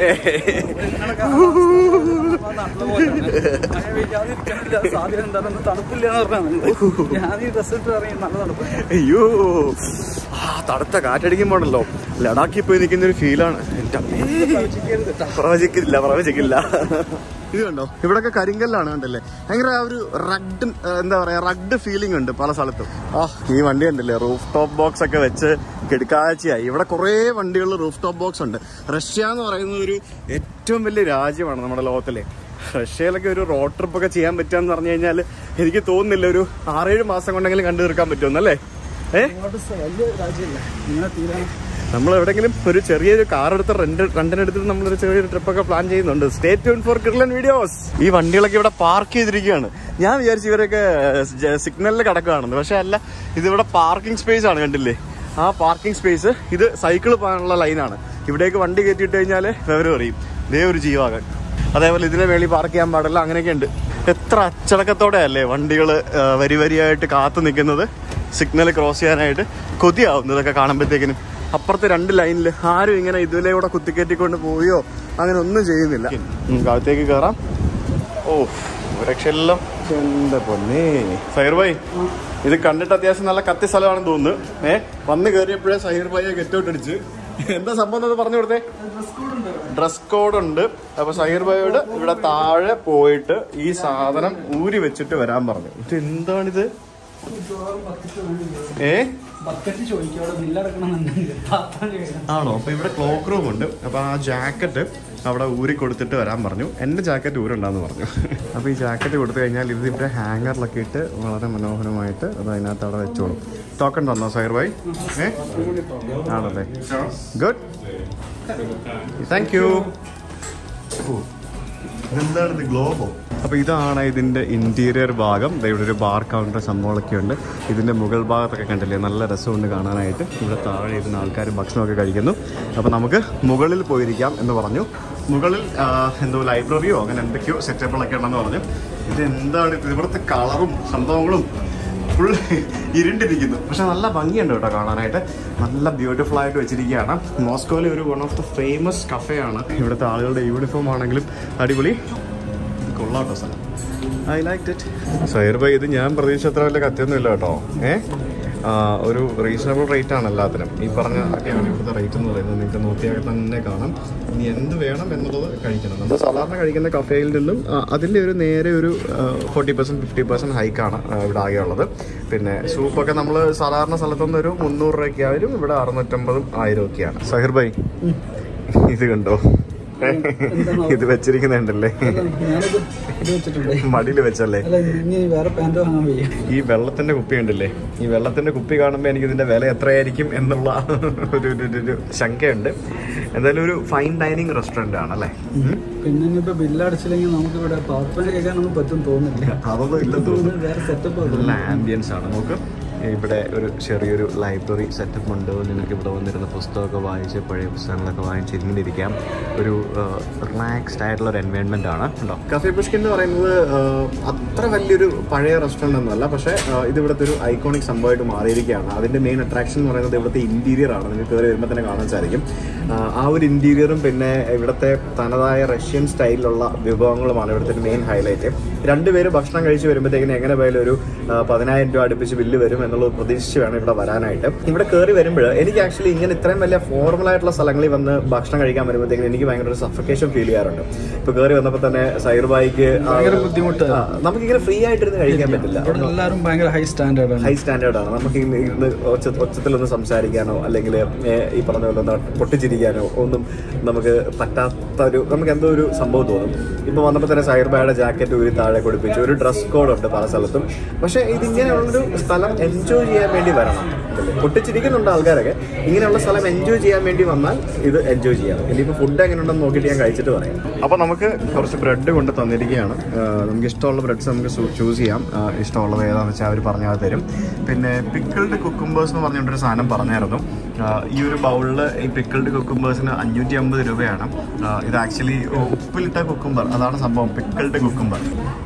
സാധ്യത എന്താണെന്ന് തണുപ്പില്ല എന്ന് പറഞ്ഞാൽ ഞാൻ ഈ ഡ്രസ് ഇട്ട് ഇറങ്ങി നല്ല തണുപ്പ് അയ്യോ ആ തണുത്ത കാറ്റടിക്കുമ്പോഴല്ലോ ലഡാക്കിൽ പോയി നിൽക്കുന്ന ഒരു ഫീലാണ് എൻ്റെ അമ്മേ. പ്രവചിക്കരുത് ട്ടോ. പ്രവചിക്കില്ല പ്രവചിക്കില്ല ഇത് കണ്ടോ ഇവിടൊക്കെ കരിങ്കല്ലാണ് കണ്ടല്ലേ ഭയങ്കര ആ ഒരു റഗ്ഡ് എന്താ പറയാ റഗ്ഡ് ഫീലിംഗ് ഉണ്ട് പല സ്ഥലത്തും ആ ഈ വണ്ടി ഉണ്ടല്ലേ റൂഫ് ടോപ്പ് ബോക്സ് ഒക്കെ വെച്ച് കിടക്കാഴ്ചയായി ഇവിടെ കുറേ വണ്ടികളിൽ റൂഫ് ടോപ്പ് ബോക്സ് ഉണ്ട് റഷ്യ എന്ന് പറയുന്നത് ഒരു ഏറ്റവും വലിയ രാജ്യമാണ് നമ്മുടെ ലോകത്തിലെ റഷ്യയിലൊക്കെ ഒരു റോഡ് ട്രിപ്പ് ഒക്കെ ചെയ്യാൻ പറ്റുകയെന്ന് പറഞ്ഞു കഴിഞ്ഞാൽ എനിക്ക് തോന്നുന്നില്ല ഒരു ആറേഴ് മാസം കൊണ്ടെങ്കിലും കണ്ടു തീർക്കാൻ പറ്റുമെന്നല്ലേ ഏ ഒരുപാട് സ്ഥ- വലിയ രാജ്യമല്ല ഇങ്ങനെ തീരാൻ നമ്മൾ എവിടെങ്കിലും ഒരു ചെറിയൊരു കാർ എടുത്ത് റെന്റ് റെന്റിനെടുത്തിട്ട് നമ്മളൊരു ചെറിയൊരു ട്രിപ്പൊക്കെ പ്ലാൻ ചെയ്യുന്നുണ്ട് സ്റ്റേ ട്യൂൺ ഫോർ കിർലൻ വീഡിയോസ് ഈ വണ്ടികളൊക്കെ ഇവിടെ പാർക്ക് ചെയ്തിരിക്കുകയാണ് ഞാൻ വിചാരിച്ചു ഇവരൊക്കെ സിഗ്നലിൽ കിടക്കുകയാണെന്ന് പക്ഷെ അല്ല ഇതിവിടെ പാർക്കിംഗ് സ്പേസ് ആണ് കണ്ടില്ലേ ആ പാർക്കിംഗ് സ്പേസ് ഇത് സൈക്കിൾ പോകാനുള്ള ലൈനാണ് ഇവിടേക്ക് വണ്ടി കയറ്റിയിട്ട് കഴിഞ്ഞാൽ വിവരം അറിയും ഇതേ ഒരു ജീവാകൻ അതേപോലെ ഇതിനെ വേളി പാർക്ക് ചെയ്യാൻ പാടില്ല അങ്ങനെയൊക്കെ ഉണ്ട് എത്ര അച്ചടക്കത്തോടെ അല്ലേ വണ്ടികൾ വരി വരിയായിട്ട് കാത്തു നിൽക്കുന്നത് സിഗ്നൽ ക്രോസ് ചെയ്യാനായിട്ട് കൊതിയാവുന്നു ഇതൊക്കെ കാണുമ്പോഴത്തേക്കിനും അപ്പുറത്തെ രണ്ട് ലൈനിൽ ആരും ഇങ്ങനെ ഇതിലെ കൂടെ കുത്തിക്കയറ്റിക്കൊണ്ട് പോവുകയോ അങ്ങനെ ഒന്നും ചെയ്യുന്നില്ല നമുക്ക് അകത്തേക്ക് കയറാം ഓ രക്ഷയെല്ലാം എന്റെ പൊന്നേ സഹീർ ഭായി ഇത് കണ്ടിട്ട് അത്യാവശ്യം നല്ല കത്തി സ്ഥലമാണെന്ന് തോന്നുന്നു ഏ വന്ന് കയറിയപ്പോഴേ സഹീർ ഭായിയെ ഗെറ്റ് ഔട്ട് അടിച്ച് എന്താ സംഭവം എന്ന് പറഞ്ഞു കൊടുത്തേ ഡ്രസ് കോഡ് ഉണ്ട് അപ്പൊ സഹീർ ഭായിയോട് ഇവിടെ താഴെ പോയിട്ട് ഈ സാധനം ഊരി വെച്ചിട്ട് വരാൻ പറഞ്ഞു ഇത് എന്താണിത് ഏ ബക്കറ്റ് ചോദിക്കും അവിടെ ബില്ലടക്കണമെന്നുണ്ടെങ്കിൽ പാത്രം കഴിയണം ആണോ അപ്പൊ ഇവിടെ ക്ലോക്ക് റൂം ഉണ്ട് അപ്പൊ ആ ജാക്കറ്റ് അവിടെ ഊരി കൊടുത്തിട്ട് വരാൻ പറഞ്ഞു എന്റെ ജാക്കറ്റ് ഊരുണ്ടാന്ന് പറഞ്ഞു അപ്പൊ ഈ ജാക്കറ്റ് കൊടുത്തു കഴിഞ്ഞാൽ ഇത് ഇവിടെ ഹാങ്ങറിലൊക്കെ ഇട്ട് വളരെ മനോഹരമായിട്ട് അത് അതിനകത്ത് അവിടെ വെച്ചോളും ടോക്കൺ തന്നോ സൈർ ഭായി ഏ ആണല്ലേ ഗുഡ് താങ്ക് യു എന്താണ് ഇത് ഗ്ലോബോ അപ്പോൾ ഇതാണ് ഇതിൻ്റെ ഇൻറ്റീരിയർ ഭാഗം ദേ ഇവിടെ ഒരു ബാർ കൗണ്ടർ സംഭവങ്ങളൊക്കെ ഉണ്ട് ഇതിൻ്റെ മുകൾ ഭാഗത്തൊക്കെ കണ്ടില്ലേ നല്ല രസമുണ്ട് കാണാനായിട്ട് ഇവിടെ താഴെ ഇരുന്ന ആൾക്കാർ ഭക്ഷണമൊക്കെ കഴിക്കുന്നു അപ്പോൾ നമുക്ക് മുകളിൽ പോയിരിക്കാം എന്ന് പറഞ്ഞു മുകളിൽ ആ, എന്തോ ലൈബ്രറിയോ അങ്ങനെ എന്തൊക്കെയോ സെറ്റപ്പുകളൊക്കെ ഉണ്ടെന്ന് പറഞ്ഞു ഇത് എന്താണ് ഇത് ഇവിടുത്തെ കളറും സംഭവങ്ങളും ഫുൾ ഇരുണ്ടിരിക്കുന്നു പക്ഷെ നല്ല ഭംഗിയുണ്ട് കേട്ടോ കാണാനായിട്ട് നല്ല ബ്യൂട്ടിഫുൾ ആയിട്ട് വെച്ചിരിക്കുകയാണ് മോസ്കോയിലെ ഒരു വൺ ഓഫ് ദ ഫേമസ് കഫേയാണ് ഇവിടുത്തെ ആളുകളുടെ യൂണിഫോം ആണെങ്കിലും അടിപൊളി കൊള്ളാട്ടോ സ്ഥലം ഐ ലൈക്ക് ഇറ്റ് സൈർ ബൈ ഇത് ഞാൻ പ്രതീക്ഷ അത്ര വലിയ കത്തിയൊന്നും ഇല്ല കേട്ടോ ഏ ആ, ഒരു റീസണബിൾ റേറ്റ് ആണ് എല്ലാത്തിനും ഈ പറഞ്ഞ ഒക്കെയാണ് ഇവിടുത്തെ റേറ്റ് എന്ന് പറയുന്നത് നിങ്ങൾക്ക് നോക്കിയാൽ തന്നെ കാണാം ഇനി എന്ത് വേണം എന്നുള്ളത് കഴിക്കണം നമ്മൾ സാധാരണ കഴിക്കുന്ന കഫേയിൽ നിന്നും ആ, അതിൻ്റെ ഒരു നേരെ ഒരു ഫോർട്ടി പെർസെൻറ്റ് ഫിഫ്റ്റി പെർസെൻറ്റ് ഹൈക്കാണ് ഇവിടെ ആകെയുള്ളത് പിന്നെ സൂപ്പൊക്കെ നമ്മൾ സാധാരണ സ്ഥലത്തുനിന്ന് ഒരു മുന്നൂറ് രൂപയ്ക്ക് ആയാലും ഇവിടെ അറുന്നൂറ്റമ്പതും ആയിരം ഒക്കെയാണ് സഹിർ ബൈ ഇത് കണ്ടോ ഇത് വെച്ചിരിക്കുന്നുണ്ടല്ലേ അല്ല, ഞാനിത് ഇത് വെച്ചിട്ടുണ്ട് മടിയിൽ വെച്ചല്ലേ അല്ല ഇനി വേറെ പാൻറ് വാങ്ങാൻ വയ്യ ഈ വെള്ളത്തിന്റെ കുപ്പി ഉണ്ടല്ലേ ഈ വെള്ളത്തിന്റെ കുപ്പി കാണുമ്പോൾ എനിക്ക് ഇതിന്റെ വില എത്രയായിരിക്കും എന്നുള്ള ഒരു ഒരു- ഒരു- ഒരു ശങ്കയുണ്ട് എന്തായാലും ഒരു ഫൈൻ ഡൈനിങ് റെസ്റ്റോറന്റ് ആണ് അല്ലേ പിന്നെ ഇനിയിപ്പോ ബില്ല് അടച്ചില്ലെങ്കിൽ നമുക്ക് ഇവിടെ പവർ പോയിന്റ് കേൾക്കാനൊന്നും പറ്റും തോന്നുന്നില്ല അതൊന്നും ഇല്ലെന്ന് തോന്നുന്നു വേറെ സെറ്റപ്പ് നല്ല ആംബിയൻസ് ആണ് നമുക്ക് ഇവിടെ ഒരു ചെറിയൊരു ലൈബ്രറി സെറ്റപ്പ് ഉണ്ട് നിങ്ങൾക്ക് ഇവിടെ വന്നിരുന്ന പുസ്തകമൊക്കെ വായിച്ച് പഴയ പുസ്തകങ്ങളൊക്കെ വായിച്ച് ഇങ്ങനെ ഇരിക്കാം ഒരു റിലാക്സ്ഡ് ആയിട്ടുള്ള ഒരു എൻവയോൺമെന്റ് ആണ് ഉണ്ടോ കഫേ പുഷ്കിൻ എന്ന് പറയുന്നത് ആ, അത്ര വലിയൊരു പഴയ റെസ്റ്റോറൻ്റ് ഒന്നുമല്ല പക്ഷേ ആ, ഇത് ഇവിടുത്തെ ഒരു ഐക്കോണിക് സംഭവമായിട്ട് മാറിയിരിക്കുകയാണ് അതിന്റെ മെയിൻ അട്രാക്ഷൻ എന്ന് പറയുന്നത് ഇവിടുത്തെ ഇന്റീരിയർ ആണ് നിങ്ങൾക്ക് കയറി വരുമ്പോൾ തന്നെ കാണാൻ സാധിക്കും ആ, ആ ഒരു ഇന്റീരിയറും പിന്നെ ഇവിടുത്തെ തനതായ റഷ്യൻ സ്റ്റൈലിലുള്ള വിഭവങ്ങളുമാണ് ഇവിടുത്തെ ഒരു മെയിൻ ഹൈലൈറ്റ് രണ്ടുപേര് ഭക്ഷണം കഴിച്ച് വരുമ്പോഴത്തേക്കിന് എങ്ങനെ പോയാലും ഒരു ആ, പതിനായിരം രൂപ അടുപ്പിച്ച് ബില്ല് വരും എന്നുള്ളത് പ്രതീക്ഷിച്ച് വേണം ഇവിടെ വരാനായിട്ട് ഇവിടെ കയറി വരുമ്പോൾ എനിക്ക് ആക്ച്വലി ഇങ്ങനെ ഇത്രയും വലിയ ഫോർമൽ ആയിട്ടുള്ള സ്ഥലങ്ങളിൽ വന്ന് ഭക്ഷണം കഴിക്കാൻ വരുമ്പോഴത്തേക്കിന് എനിക്ക് ഭയങ്കര ഒരു സഫക്കേഷൻ ഫീൽ ചെയ്യാറുണ്ട് ഇപ്പൊ കയറി വന്നപ്പോൾ തന്നെ സൈർബായിക്ക് ഭയങ്കര ബുദ്ധിമുട്ട്. നമുക്കിങ്ങനെ ഫ്രീ ആയിട്ടിരുന്ന് കഴിക്കാൻ പറ്റില്ല ഇവിടെ എല്ലാവരും ഭയങ്കര ഹൈ സ്റ്റാൻഡേർഡ് ആണ് ഹൈ സ്റ്റാൻഡേർഡ് ആണ് നമുക്ക് ഇന്ന് ഇരുന്ന് ഒച്ച ഒച്ചത്തിലൊന്ന് സംസാരിക്കാനോ അല്ലെങ്കിൽ ഈ പറഞ്ഞ പോലെ ഒന്ന് പൊട്ടിച്ചിരിക്കാനോ ഒന്നും നമുക്ക് പറ്റാത്ത ഒരു നമുക്ക് എന്തോ ഒരു സംഭവം തോന്നും ഇപ്പൊ വന്നപ്പോൾ തന്നെ സൈർബായുടെ ജാക്കറ്റ് ഒരു താഴെ കൊടുപ്പിച്ചു ഒരു ഡ്രസ് കോഡ് ഉണ്ട് പല സ്ഥലത്തും പക്ഷേ ഇതിങ്ങനെയുള്ളൊരു സ്ഥലം എൻജോയ് ചെയ്യാൻ വേണ്ടി വരണം അല്ലേ? പൊട്ടിച്ചിരിക്കുന്നുണ്ട് ആൾക്കാരൊക്കെ ഇങ്ങനെയുള്ള സ്ഥലം എൻജോയ് ചെയ്യാൻ വേണ്ടി വന്നാൽ ഇത് എൻജോയ് ചെയ്യാം ഇനിയിപ്പോൾ ഫുഡ് എങ്ങനെ ഉണ്ടെന്ന് നോക്കിയിട്ട് ഞാൻ കഴിച്ചിട്ട് പറയാം അപ്പോൾ നമുക്ക് കുറച്ച് ബ്രെഡ് കൊണ്ട് തന്നിരിക്കുകയാണ് ആ, നമുക്ക് ഇഷ്ടമുള്ള ബ്രെഡ്സ് നമുക്ക് ചൂസ് ചെയ്യാം ആ, ഇഷ്ടമുള്ളത് ഏതാണെന്ന് വെച്ചാൽ അവർ പറഞ്ഞാൽ തരും പിന്നെ പിക്കിൾഡ് കുക്കുംബേഴ്സ് എന്ന് പറഞ്ഞിട്ടൊരു സാധനം പറഞ്ഞായിരുന്നു ആ, ഈ ഒരു ബൗളിൽ ഈ പിക്കിൾഡ് കുക്കുംബേഴ്സിന് അഞ്ഞൂറ്റി അമ്പത് രൂപയാണ് ആ, ഇത് ആക്ച്വലി ഉപ്പിലിട്ട കുക്കുംബർ അതാണ് സംഭവം പിക്കിൾഡ് കുക്കുംബർ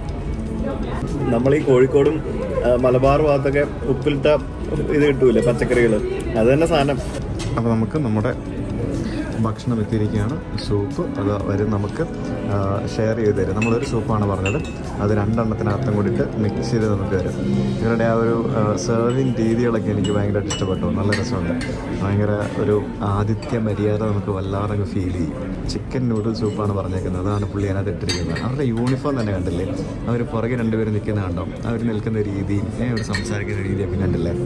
നമ്മൾ ഈ കോഴിക്കോടും ആ, മലബാർ ഭാഗത്തൊക്കെ ഉപ്പിലിട്ട ഇത് കിട്ടൂലേ പച്ചക്കറികൾ അത് തന്നെ സാധനം അപ്പോൾ നമുക്ക് നമ്മുടെ ഭക്ഷണം എത്തിയിരിക്കുകയാണ് സൂപ്പ് അത് വരും നമുക്ക് ഷെയർ ചെയ്ത് തരും നമ്മളൊരു സൂപ്പാണ് പറഞ്ഞത് അത് രണ്ടെണ്ണത്തിനകത്തും കൂടിയിട്ട് മിക്സ് ചെയ്ത് നമുക്ക് തരും ഇവരുടെ ആ ഒരു സെർവിങ് രീതികളൊക്കെ എനിക്ക് ഭയങ്കരമായിട്ട് ഇഷ്ടപ്പെട്ടു നല്ല രസമുണ്ട് ഭയങ്കര ഒരു ആതിഥ്യ മര്യാദ നമുക്ക് വല്ലാതെ അങ്ങ് ഫീൽ ചെയ്യും ചിക്കൻ നൂഡിൽ സൂപ്പാണ് പറഞ്ഞേക്കുന്നത് അതാണ് പുള്ളി അതിനകത്ത് ഇട്ടിരിക്കുന്നത് അവരുടെ യൂണിഫോം തന്നെ കണ്ടില്ലേ അവർ പുറകെ രണ്ടുപേരും നിൽക്കുന്ന കണ്ടോ അവർ നിൽക്കുന്ന രീതി അവർ സംസാരിക്കുന്ന രീതിയൊക്കെ കണ്ടില്ലേ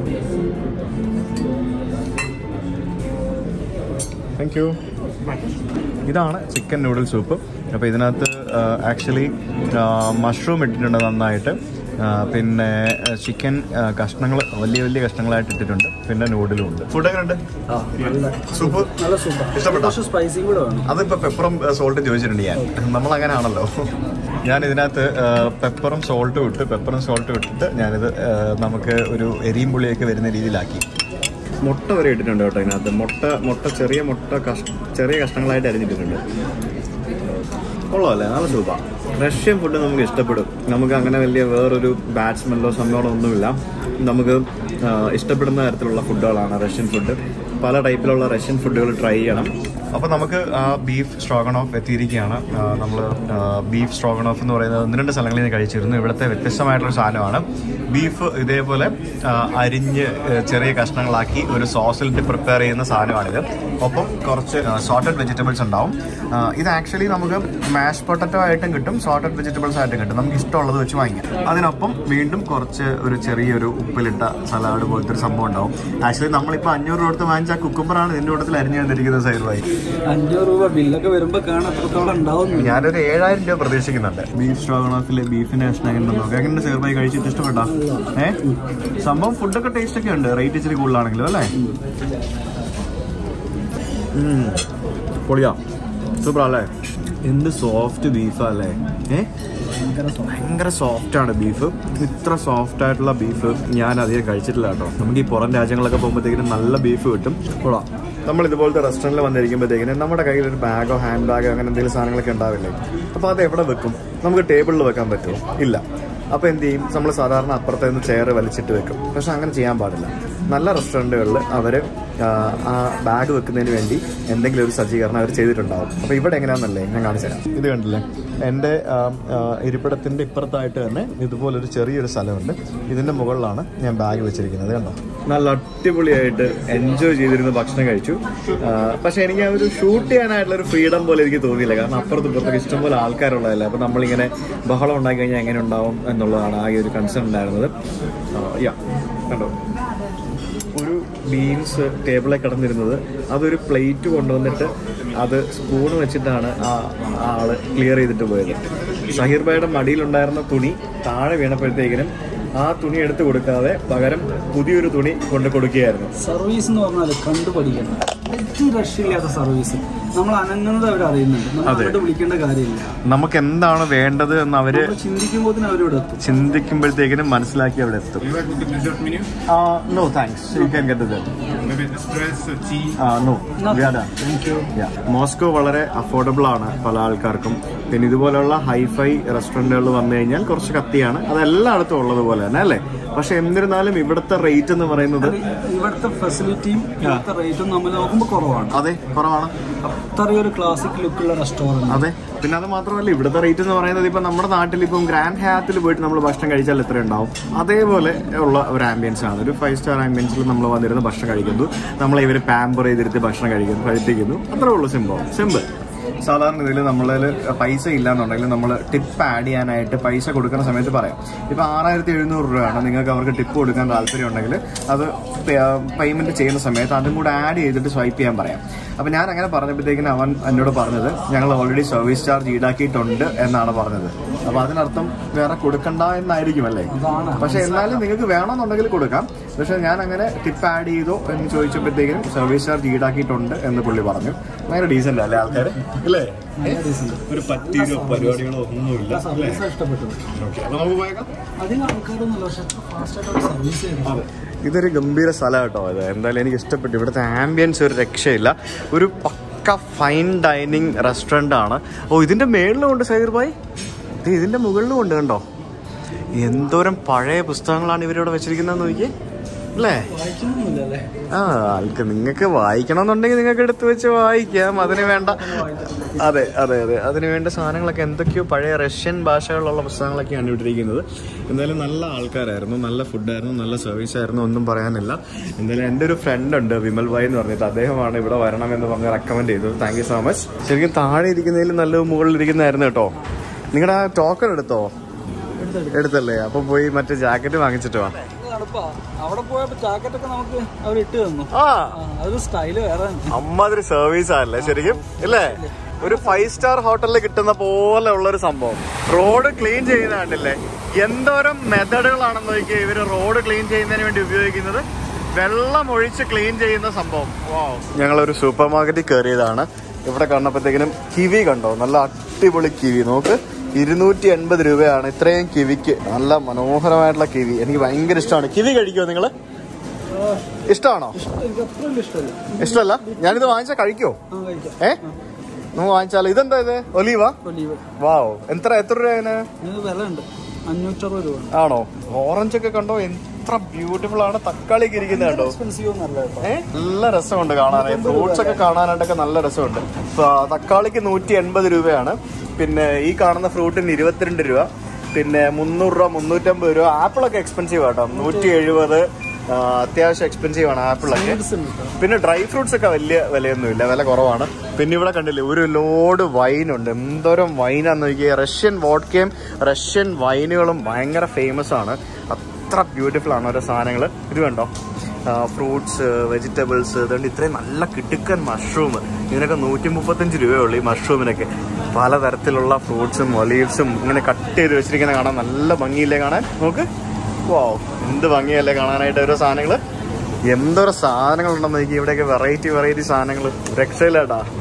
താങ്ക് യു ഇതാണ് ചിക്കൻ നൂഡിൽ സൂപ്പ് അപ്പോൾ ഇതിനകത്ത് ആക്ച്വലി മഷ്റൂം ഇട്ടിട്ടുണ്ട് നന്നായിട്ട് ആ, പിന്നെ ചിക്കൻ കഷ്ണങ്ങൾ വലിയ വലിയ കഷ്ണങ്ങളായിട്ട് ഇട്ടിട്ടുണ്ട് പിന്നെ നൂഡിലും ഉണ്ട് ഫുഡ് എങ്ങനെ ഉണ്ട് സൂപ്പ് നല്ല സൂപ്പർ ഇഷ്ടപ്പെട്ടോ? കുറച്ച് സ്പൈസിയും കൂടെ വേണം അതിപ്പോൾ പെപ്പറും സോൾട്ടും ചോദിച്ചിട്ടുണ്ട് ഞാൻ നമ്മൾ അങ്ങനെയാണല്ലോ ഞാൻ ഇതിനകത്ത് പെപ്പറും സോൾട്ടും ഇട്ട് പെപ്പറും സോൾട്ടും ഇട്ടിട്ട് ഞാനിത് ആ, നമുക്ക് ഒരു എരിയും പുളിയൊക്കെ വരുന്ന രീതിയിലാക്കി മുട്ട വരെ ഇട്ടിട്ടുണ്ട് കേട്ടോ ഇതിനകത്ത് മുട്ട മുട്ട ചെറിയ മുട്ട കഷ് ചെറിയ കഷ്ണങ്ങളായിട്ട് അരിഞ്ഞിട്ടിട്ടുണ്ട് കൊള്ളാമല്ലേ നല്ല സൂപ്പ റഷ്യൻ ഫുഡ് നമുക്ക് ഇഷ്ടപ്പെടും നമുക്ക് അങ്ങനെ വലിയ വേറൊരു ബാഡ് സ്മെല്ലോ സംഭവങ്ങളോ ഒന്നുമില്ല നമുക്ക് ആ, ഇഷ്ടപ്പെടുന്ന തരത്തിലുള്ള ഫുഡുകളാണ് റഷ്യൻ ഫുഡ് പല ടൈപ്പിലുള്ള റഷ്യൻ ഫുഡുകൾ ട്രൈ ചെയ്യണം അപ്പോൾ നമുക്ക് ബീഫ് സ്ട്രോഗൺ ഓഫ് എത്തിയിരിക്കുകയാണ് നമ്മൾ ബീഫ് സ്ട്രോഗൺ ഓഫ് എന്ന് പറയുന്നത് ഒന്ന് രണ്ട് സ്ഥലങ്ങളിൽ നിന്ന് കഴിച്ചിരുന്നു ഇവിടുത്തെ വ്യത്യസ്തമായിട്ടുള്ള സാധനമാണ് ബീഫ് ഇതേപോലെ ആ, അരിഞ്ഞ് ആ, ചെറിയ കഷ്ണങ്ങളാക്കി ഒരു സോസിലിട്ട് പ്രിപ്പയർ ചെയ്യുന്ന സാധനമാണിത് ഒപ്പം കുറച്ച് സോർട്ടഡ് വെജിറ്റബിൾസ് ഉണ്ടാവും ആ, ഇത് ആക്ച്വലി നമുക്ക് മാഷ് പൊട്ടറ്റോ ആയിട്ടും കിട്ടും സോർട്ടഡ് വെജിറ്റബിൾസ് ആയിട്ടും കിട്ടും നമുക്ക് ഇഷ്ടമുള്ളത് വെച്ച് വാങ്ങിക്കാം അതിനൊപ്പം വീണ്ടും കുറച്ച് ഒരു ചെറിയൊരു ഉപ്പിലിട്ട സലാഡ് പോലത്തെ ഒരു സംഭവം ഉണ്ടാവും ആക്ച്വലി നമ്മളിപ്പോൾ അഞ്ഞൂറ് രൂപ കൊടുത്ത് വാങ്ങിച്ച കുക്കുമ്പറാണ് ഇതിൻ്റെ കൂട്ടത്തിൽ അരിഞ്ഞു തന്നിരിക്കുന്നത് സൈഡുമായി അഞ്ഞൂറ് രൂപ ബില്ലൊക്കെ വരുമ്പോ കാണാൻ എത്രത്തോളം ഉണ്ടാവും ഞാനൊരു ഏഴായിരം രൂപ പ്രതീക്ഷിക്കുന്നുണ്ട് ബീഫ് സ്ട്രോഗണോഫിലെ ബീഫിന്റെ കഷ്ണം എങ്ങനെ നോക്കാം എങ്ങനെ ചേർന്നായി കഴിച്ചിട്ട് ഇഷ്ടപ്പെട്ടാ ഏ സംഭവം ഫുഡൊക്കെ ടേസ്റ്റ് ഒക്കെ ഉണ്ട് റേറ്റ് ഇച്ചിരി കൂടുതലാണെങ്കിലും അല്ലേ ഉം. പൊളിയാ സൂപ്പർ അല്ലേ എന്ത് സോഫ്റ്റ് ബീഫാ അല്ലേ ഏ ഭയങ്കര സ്വാദ്. ഭയങ്കര സോഫ്റ്റ് ആണ് ബീഫ് ഇത്ര സോഫ്റ്റ് ആയിട്ടുള്ള ബീഫ് ഞാൻ അധികം കഴിച്ചിട്ടില്ല കേട്ടോ നമുക്ക് ഈ പുറം രാജ്യങ്ങളൊക്കെ പോകുമ്പോഴത്തേക്കിനും നല്ല ബീഫ് കിട്ടും കൊള്ളാം നമ്മൾ ഇതുപോലത്തെ റെസ്റ്റോറൻറ്റിൽ വന്നിരിക്കുമ്പോഴത്തേക്കിനും നമ്മുടെ കയ്യിൽ ഒരു ബാഗോ ഹാൻഡ് ബാഗോ അങ്ങനെ എന്തെങ്കിലും സാധനങ്ങളൊക്കെ ഉണ്ടാവില്ലേ അപ്പോൾ അത് എവിടെ വെക്കും നമുക്ക് ടേബിളിൽ വെക്കാൻ പറ്റുമോ ഇല്ല അപ്പോൾ എന്ത് ചെയ്യും നമ്മൾ സാധാരണ അപ്പുറത്തെ നിന്ന് ചെയർ വലിച്ചിട്ട് വെക്കും പക്ഷെ അങ്ങനെ ചെയ്യാൻ പാടില്ല നല്ല റെസ്റ്റോറൻറ്റുകളിൽ അവർ ആ ബാഗ് വെക്കുന്നതിന് വേണ്ടി എന്തെങ്കിലും ഒരു സജ്ജീകരണം അവർ ചെയ്തിട്ടുണ്ടാവും അപ്പോൾ ഇവിടെ എങ്ങനെയാണെന്നല്ലേ ഞാൻ കാണിച്ചു തരാം ഇത് കണ്ടില്ലേ എൻ്റെ ഇരിപ്പിടത്തിൻ്റെ ഇപ്പുറത്തായിട്ട് തന്നെ ഇതുപോലൊരു ചെറിയൊരു സ്ഥലമുണ്ട് ഇതിൻ്റെ മുകളിലാണ് ഞാൻ ബാഗ് വെച്ചിരിക്കുന്നത് കണ്ടോ നല്ല അടിപൊളിയായിട്ട് എൻജോയ് ചെയ്തിരുന്ന ഭക്ഷണം കഴിച്ചു ആ, പക്ഷേ എനിക്ക് ആ ഒരു ഷൂട്ട് ചെയ്യാനായിട്ടുള്ള ഒരു ഫ്രീഡം പോലെ എനിക്ക് തോന്നിയില്ല കാരണം അപ്പുറത്തും ഇപ്പുറത്തൊക്കെ ഇഷ്ടംപോലെ ആൾക്കാരുള്ളതല്ലേ അപ്പോൾ നമ്മളിങ്ങനെ ബഹളം ഉണ്ടാക്കി കഴിഞ്ഞാൽ എങ്ങനെ ഉണ്ടാവും എന്നുള്ളതാണ് ആകെ ഒരു കൺസേൺ ഉണ്ടായിരുന്നത് യാ കണ്ടോ ഒരു ബീൻസ് ടേബിളിൽ കിടന്നിരുന്നത് അതൊരു പ്ലേറ്റ് കൊണ്ടുവന്നിട്ട് അത് സ്പൂൺ വെച്ചിട്ടാണ് ആ ആ ആള് ക്ലിയർ ചെയ്തിട്ട് പോയത് സഹീർ ഭായിയുടെ മടിയിലുണ്ടായിരുന്ന തുണി താഴെ വീണപ്പോഴത്തേക്കിനും ആ തുണി എടുത്ത് കൊടുക്കാതെ പകരം പുതിയൊരു തുണി കൊണ്ട് കൊടുക്കുകയായിരുന്നു സർവീസ് എന്ന് പറഞ്ഞാൽ കണ്ടു പഠിക്കണം ഏറ്റവും രക്ഷയില്ലാത്ത സർവീസ് നമ്മൾ അനങ്ങുന്നത് അവർ അറിയുന്നുണ്ട് നമ്മൾ അങ്ങോട്ട് വിളിക്കേണ്ട കാര്യമില്ല നമുക്ക് എന്താണ് വേണ്ടത് എന്ന് അവര് നമ്മൾ ചിന്തിക്കുമ്പോൾ അവരിവിടെ എത്തും ചിന്തിക്കുമ്പോഴത്തേക്കിനും മനസ്സിലാക്കി അവിടെ എത്തും You like with the dessert menu? No thanks you can get the Maybe espresso, tea. No thank you Moscow വളരെ അഫോർഡബിൾ ആണ് പല ആൾക്കാർക്കും പിന്നെ ഇതുപോലെയുള്ള ഹൈഫൈ റെസ്റ്റോറൻറ്റുകൾ വന്നു കഴിഞ്ഞാൽ കുറച്ച് കത്തിയാണ് അത് എല്ലായിടത്തും ഉള്ളത് പോലെ തന്നെ അല്ലേ പക്ഷെ എന്നിരുന്നാലും ഇവിടുത്തെ റേറ്റ് എന്ന് പറയുന്നത് ഇവിടുത്തെ ഫെസിലിറ്റിയും ഇവിടുത്തെ റേറ്റും നമ്മൾ നോക്കുമ്പോൾ കുറവാണ് അതെ കുറവാണ് അത്രയൊരു ക്ലാസിക് ലുക്കുള്ള റെസ്റ്റോറൻറ്റ് അതെ പിന്നെ അത് മാത്രമല്ല ഇവിടുത്തെ റേറ്റ് എന്ന് പറയുന്നത് ഇപ്പം നമ്മുടെ നാട്ടിൽ ഇപ്പം ഗ്രാൻഡ് ഹയാത്തിൽ പോയിട്ട് നമ്മൾ ഭക്ഷണം കഴിച്ചാൽ എത്ര ഉണ്ടാവും അതേപോലെ ഉള്ള ഒരു ആംബിയൻസ് ആണ് ഒരു ഫൈവ് സ്റ്റാർ ആംബിയൻസിൽ നമ്മൾ വന്നിരുന്ന് ഭക്ഷണം കഴിക്കുന്നു നമ്മളെ ഇവർ പാമ്പർ ചെയ്തിരുത്തി ഭക്ഷണം കഴിക്കുന്നു കഴിപ്പിക്കുന്നു അത്രേ ഉള്ളൂ സിമ്പിൾ സിമ്പിൾ സാധാരണ ഇതിൽ നമ്മളിൽ പൈസ ഇല്ലാന്നുണ്ടെങ്കിൽ നമ്മൾ ടിപ്പ് ആഡ് ചെയ്യാനായിട്ട് പൈസ കൊടുക്കുന്ന സമയത്ത് പറയാം ഇപ്പം ആറായിരത്തി എഴുന്നൂറ് രൂപയാണ് നിങ്ങൾക്ക് അവർക്ക് ടിപ്പ് കൊടുക്കാൻ താല്പര്യം ഉണ്ടെങ്കിൽ അത് പേയ്മെന്റ് ചെയ്യുന്ന സമയത്ത് അതും കൂടെ ആഡ് ചെയ്തിട്ട് സ്വൈപ്പ് ചെയ്യാൻ പറയാം അപ്പം ഞാൻ അങ്ങനെ പറഞ്ഞപ്പോഴത്തേക്കിനും അവൻ എന്നോട് പറഞ്ഞത് ഞങ്ങൾ ഓൾറെഡി സർവീസ് ചാർജ് ഈടാക്കിയിട്ടുണ്ട് എന്നാണ് പറഞ്ഞത് അപ്പോൾ അതിനർത്ഥം വേറെ കൊടുക്കണ്ട എന്നായിരിക്കും അല്ലേ അതാണ് പക്ഷെ എന്നാലും നിങ്ങൾക്ക് വേണമെന്നുണ്ടെങ്കിൽ കൊടുക്കാം പക്ഷെ ഞാൻ അങ്ങനെ ടിപ്പ് ആഡ് ചെയ്തോ എന്ന് ചോദിച്ചപ്പോഴത്തേക്കും സർവീസ് ചാർജ് ഈടാക്കിയിട്ടുണ്ട് എന്ന് പുള്ളി പറഞ്ഞു ഭയങ്കര ഡീസൻ്റ് അല്ലേ ആൾക്കാർ അല്ലേ ഒരു പറ്റിയൊരു പരിപാടികളോ ഒന്നുമില്ല സർവീസ് ഇഷ്ടപ്പെട്ടത് ഓക്കെ അപ്പോൾ നമുക്ക് പോയേക്കാം അധികം ആൾക്കാരൊന്നുമില്ല പക്ഷെ ഫാസ്റ്റായിട്ട് സർവീസ് ചെയ്യുന്നത് ഇതൊരു ഗംഭീര സ്ഥലം കേട്ടോ ഇത് എന്തായാലും എനിക്ക് ഇഷ്ടപ്പെട്ടു ഇവിടുത്തെ ആംബിയൻസ് ഒരു രക്ഷയില്ല ഒരു പക്ക ഫൈൻ ഡൈനിങ് റെസ്റ്റോറൻ്റ് ആണ് ഓ ഇതിൻ്റെ മേളിലും ഉണ്ട് സൈർ ഭായ് ഇത് ഇതിൻ്റെ മുകളിലും ഉണ്ട് കണ്ടോ എന്തോരം പഴയ പുസ്തകങ്ങളാണ് ഇവരിവിടെ വെച്ചിരിക്കുന്നതെന്ന് നോക്കിയേ അല്ലേ വായിക്കുന്നൊന്നുമില്ല അല്ലേ ആ ആൾക്ക് നിങ്ങൾക്ക് വായിക്കണമെന്നുണ്ടെങ്കിൽ നിങ്ങൾക്ക് എടുത്തു വെച്ച് വായിക്കാം അതിന് വേണ്ട അതെ അതെ അതെ അതിന് വേണ്ട സാധനങ്ങളൊക്കെ എന്തൊക്കെയോ പഴയ റഷ്യൻ ഭാഷകളിലുള്ള പുസ്തകങ്ങളൊക്കെയാണ് ഇവിടെ ഇരിക്കുന്നത് എന്തായാലും നല്ല ആൾക്കാരായിരുന്നു നല്ല ഫുഡായിരുന്നു നല്ല സർവീസ് ആയിരുന്നു ഒന്നും പറയാനില്ല എന്തായാലും എൻ്റെ ഒരു ഫ്രണ്ട് ഉണ്ട് വിമൽ ഭായ് എന്ന് പറഞ്ഞിട്ട് അദ്ദേഹമാണ് ഇവിടെ വരണം എന്ന് പറഞ്ഞ് റെക്കമെൻഡ് ചെയ്തത് താങ്ക് യു സോ മച്ച് ശരിക്കും താഴെ ഇരിക്കുന്നതിൽ നല്ല മുകളിൽ ഇരിക്കുന്നതായിരുന്നു കേട്ടോ നിങ്ങളുടെ ആ ടോക്കൺ എടുത്തോ എടുത്തല്ലേ അപ്പൊ പോയി മറ്റേ ജാക്കറ്റ് വാങ്ങിച്ചിട്ട് വാ തണുപ്പാ അവിടെ പോയപ്പോ ജാക്കറ്റ് ഒക്കെ നമുക്ക് അവർ ഇട്ട് തന്നു ആ ആ, അതൊരു സ്റ്റൈല് വേറെ തന്നെ. അമ്മാതിരി സർവീസ് ആണല്ലേ ശരിക്കും ഇല്ലേ ഒരു ഫൈവ് സ്റ്റാർ ഹോട്ടലിൽ കിട്ടുന്ന പോലെ ഉള്ള ഒരു സംഭവം റോഡ് ക്ലീൻ ചെയ്യുന്ന കണ്ടില്ലേ എന്തോരം മെത്തഡുകളാണെന്ന് നോക്കിയാൽ ഇവര് റോഡ് ക്ലീൻ ചെയ്യുന്നതിന് വേണ്ടി ഉപയോഗിക്കുന്നത് വെള്ളം ഒഴിച്ച് ക്ലീൻ ചെയ്യുന്ന സംഭവം ഞങ്ങളൊരു സൂപ്പർ മാർക്കറ്റിൽ കയറിയതാണ് ഇവിടെ കണ്ടപ്പോഴത്തേക്കിനും കിവി കണ്ടോ നല്ല അടിപൊളി കിവി നോക്ക് ഇരുന്നൂറ്റി എൺപത് രൂപയാണ് ഇത്രയും കിവിക്ക് നല്ല മനോഹരമായിട്ടുള്ള കിവി എനിക്ക് ഭയങ്കര ഇഷ്ടമാണ് കിവി കഴിക്കുമോ നിങ്ങള് ഇഷ്ടമാണോ എനിക്ക് അത്ര വലിയ ഇഷ്ടമല്ല ഇഷ്ടമല്ല ഞാനിത് വാങ്ങിച്ചാൽ കഴിക്കോ ആ കഴിക്കാം ഏ നമുക്ക് വാങ്ങിച്ചാലോ ഇതെന്താ ഇത് ഒലീവ ഒലീവ് വാവ് എത്ര എത്ര രൂപ അതിന് ഇതിന് വില ഉണ്ട് അഞ്ഞൂറ്ററുപത് രൂപ ആണോ ഓറഞ്ച് ഒക്കെ കണ്ടോ എത്ര ബ്യൂട്ടിഫുൾ ആണ് തക്കാളി ഒക്കെ ഇരിക്കുന്നത് കണ്ടോ എക്സ്പെൻസീവ് ഒന്നല്ല കേട്ടോ ഏ നല്ല രസമുണ്ട് കാണാനായി ഫ്രൂട്ട്സ് ഒക്കെ കാണാനായിട്ടൊക്കെ നല്ല രസമുണ്ട് ഇപ്പൊ തക്കാളിക്ക് നൂറ്റി എൺപത് രൂപയാണ് പിന്നെ ഈ കാണുന്ന ഫ്രൂട്ടിന് ഇരുപത്തിരണ്ട് രൂപ പിന്നെ മുന്നൂറ് രൂപ മുന്നൂറ്റമ്പത് രൂപ ആപ്പിളൊക്കെ എക്സ്പെൻസീവ് ആട്ടോ നൂറ്റി എഴുപത് അത്യാവശ്യം എക്സ്പെൻസീവ് ആണ് ആപ്പിളൊക്കെ Seeds ഉണ്ട് കേട്ടോ. പിന്നെ ഡ്രൈ ഫ്രൂട്ട്സ് ഒക്കെ വലിയ വിലയൊന്നുമില്ല വില കുറവാണ് പിന്നെ ഇവിടെ കണ്ടില്ലേ ഒരു ലോഡ് വൈൻ ഉണ്ട് എന്തോരം വൈനാന്ന് നോക്കിയാൽ റഷ്യൻ വോഡ്ക്കയും റഷ്യൻ വൈനുകളും ഭയങ്കര ഫേമസ് ആണ് അത്ര ബ്യൂട്ടിഫുൾ ആണ് ഓരോ സാധനങ്ങൾ ഇത് കണ്ടോ ഫ്രൂട്ട്സ് വെജിറ്റബിൾസ് ഇതുകൊണ്ട് ഇത്രയും നല്ല കിടുക്കൻ മഷ്റൂം ഇതിനൊക്കെ നൂറ്റി മുപ്പത്തഞ്ച് രൂപയുള്ളൂ ഈ മഷ്റൂമിനൊക്കെ പലതരത്തിലുള്ള ഫ്രൂട്ട്സും ഒലീവ്സും ഇങ്ങനെ കട്ട് ചെയ്ത് വെച്ചിരിക്കുന്ന കാണാൻ നല്ല ഭംഗിയില്ലേ കാണാൻ നോക്ക് വാ എന്ത് ഭംഗിയല്ലേ കാണാനായിട്ട് ഓരോ സാധനങ്ങൾ എന്തോരം സാധനങ്ങൾ ഉണ്ടെന്ന് നോക്കി ഇവിടെയൊക്കെ വെറൈറ്റി വെറൈറ്റി സാധനങ്ങൾ രക്ഷയില്ലാട്ടാ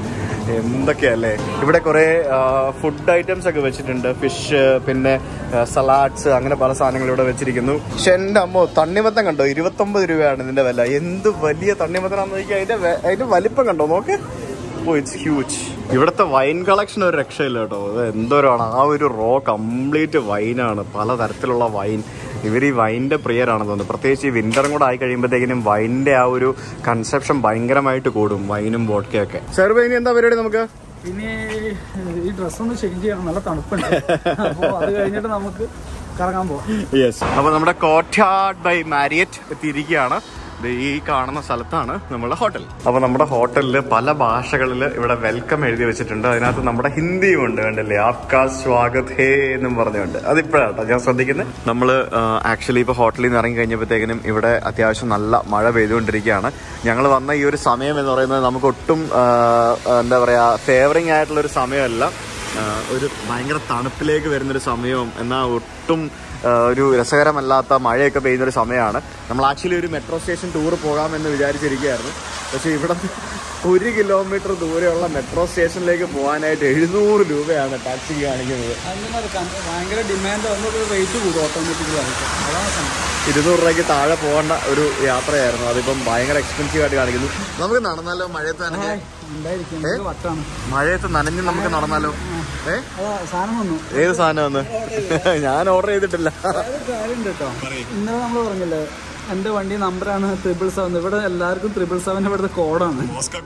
എന്തൊക്കെയല്ലേ ഇവിടെ കുറെ ഫുഡ് ഐറ്റംസ് ഒക്കെ വെച്ചിട്ടുണ്ട് ഫിഷ് പിന്നെ സലാഡ്സ് അങ്ങനെ പല സാധനങ്ങൾ ഇവിടെ വെച്ചിരിക്കുന്നു പക്ഷെ എന്റെ അമ്മോ തണ്ണിമത്തം കണ്ടോ ഇരുപത്തൊമ്പത് രൂപയാണ് ഇതിന്റെ വില എന്ത് വലിയ തണ്ണിമത്തനാന്ന് നോക്കിയാൽ അതിന്റെ വെ- അതിന്റെ വലിപ്പം കണ്ടോ നോക്ക് ഓ ഇറ്റ്സ് ഹ്യൂജ് ഇവിടുത്തെ വൈൻ കളക്ഷൻ ഒരു രക്ഷയില്ല കേട്ടോ അത് എന്തോരാണ് ആ ഒരു റോ കംപ്ലീറ്റ് വൈനാണ് പലതരത്തിലുള്ള വൈൻ ഇവർ ഈ വൈൻ്റെ പ്രിയരാണെന്ന് തോന്നുന്നു പ്രത്യേകിച്ച് ഈ വിന്ററും കൂടെ ആയി കഴിയുമ്പോഴത്തേക്കിനും വൈൻ്റെ ആ ഒരു കൺസെപ്ഷൻ ഭയങ്കരമായിട്ട് കൂടും വൈനും വോഡ്ക്കയൊക്കെ ചെറുപ്പം ഇനി എന്താ പരിപാടി നമുക്ക് പിന്നെ ഈ ഡ്രസ് ഒന്ന് ചേഞ്ച് ചെയ്യണം നല്ല തണുപ്പുണ്ട് അപ്പോൾ അത് കഴിഞ്ഞിട്ട് നമുക്ക് കറങ്ങാൻ പോവാം യെസ് അപ്പൊ നമ്മുടെ കോട്ടാഡ് ബൈ മാരിയറ്റ് എത്തിയിരിക്കുകയാണ് ദേ ഈ കാണുന്ന സ്ഥലത്താണ് നമ്മുടെ ഹോട്ടൽ അപ്പൊ നമ്മുടെ ഹോട്ടലിൽ പല ഭാഷകളിൽ ഇവിടെ വെൽക്കം എഴുതി വെച്ചിട്ടുണ്ട് അതിനകത്ത് നമ്മുടെ ഹിന്ദിയും ഉണ്ട് കണ്ടില്ലേ ആപ്കാ സ്വാഗത് ഹേ എന്നും പറഞ്ഞുണ്ട് അതിപ്പോഴാട്ടോ ഞാൻ ശ്രദ്ധിക്കുന്നത് നമ്മൾ ആക്ച്വലി ഇപ്പോൾ ഹോട്ടലിൽ നിന്ന് ഇറങ്ങി കഴിഞ്ഞപ്പോഴത്തേക്കിനും ഇവിടെ അത്യാവശ്യം നല്ല മഴ പെയ്തുകൊണ്ടിരിക്കുകയാണ് ഞങ്ങൾ വന്ന ഈ ഒരു സമയം എന്ന് പറയുന്നത് നമുക്ക് ഒട്ടും ആ, എന്താ പറയാ ഫേവറിങ് ആയിട്ടുള്ള ഒരു സമയമല്ല ആ, ഒരു ഭയങ്കര തണുപ്പിലേക്ക് വരുന്നൊരു സമയവും എന്നാൽ ഒട്ടും ആ, ഒരു രസകരമല്ലാത്ത മഴയൊക്കെ പെയ്യുന്നൊരു സമയമാണ് നമ്മൾ ആക്ച്വലി ഒരു മെട്രോ സ്റ്റേഷൻ ടൂർ പോകാമെന്ന് വിചാരിച്ചിരിക്കുകയായിരുന്നു പക്ഷേ ഇവിടെ ഒരു കിലോമീറ്റർ ദൂരെയുള്ള മെട്രോ സ്റ്റേഷനിലേക്ക് പോകാനായിട്ട് എഴുന്നൂറ് രൂപയാണ് ടാക്സിക്ക് കാണിക്കുന്നത് അതിന് ഭയങ്കര ഡിമാൻഡ് വന്നത് റേറ്റ് കൂടും ഓട്ടോമാറ്റിക്കലി ആയിട്ട് അതാണ് സംഭവം ഇരുന്നൂറ് രൂപയ്ക്ക് താഴെ പോകേണ്ട ഒരു യാത്രയായിരുന്നു അതിപ്പം ഭയങ്കര എക്സ്പെൻസീവ് ആയിട്ട് കാണിക്കുന്നു നമുക്ക് നടന്നാലോ മഴയത്ത് നനഞ്ഞ് ഉണ്ടായിരിക്കും ഇത് വട്ടാണ് മഴയത്ത് നനഞ്ഞ് നമുക്ക് നടന്നാലോ ഏ അതാ സാധനം വന്നു ഏത് സാധനമാണ് ഞാൻ ഓർഡർ ചെയ്തിട്ടില്ല അതായത് കാര്യമുണ്ട് കേട്ടോ ഇന്നലെ നമ്മൾ പറഞ്ഞില്ലേ എന്റെ വണ്ടി നമ്പറാണ് ട്രിപ്പിൾ സെവൻ ഇവിടെ എല്ലാവർക്കും ട്രിപ്പിൾ സെവൻ ഇവിടുത്തെ കോഡാണ്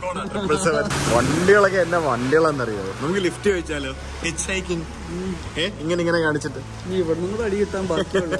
വണ്ടികളൊക്കെ എന്നാ വണ്ടികളെന്നറിയോ നമുക്ക് ലിഫ്റ്റ് ചോദിച്ചാലോ ഹിച്ച് ഹൈക്കിംഗ് ഏ ഇങ്ങനെ ഇങ്ങനെ കാണിച്ചിട്ട് ഇനി ഇവിടെ നിന്ന് കൂടെ അടി കിട്ടാൻ ബാക്കിയുള്ളൂ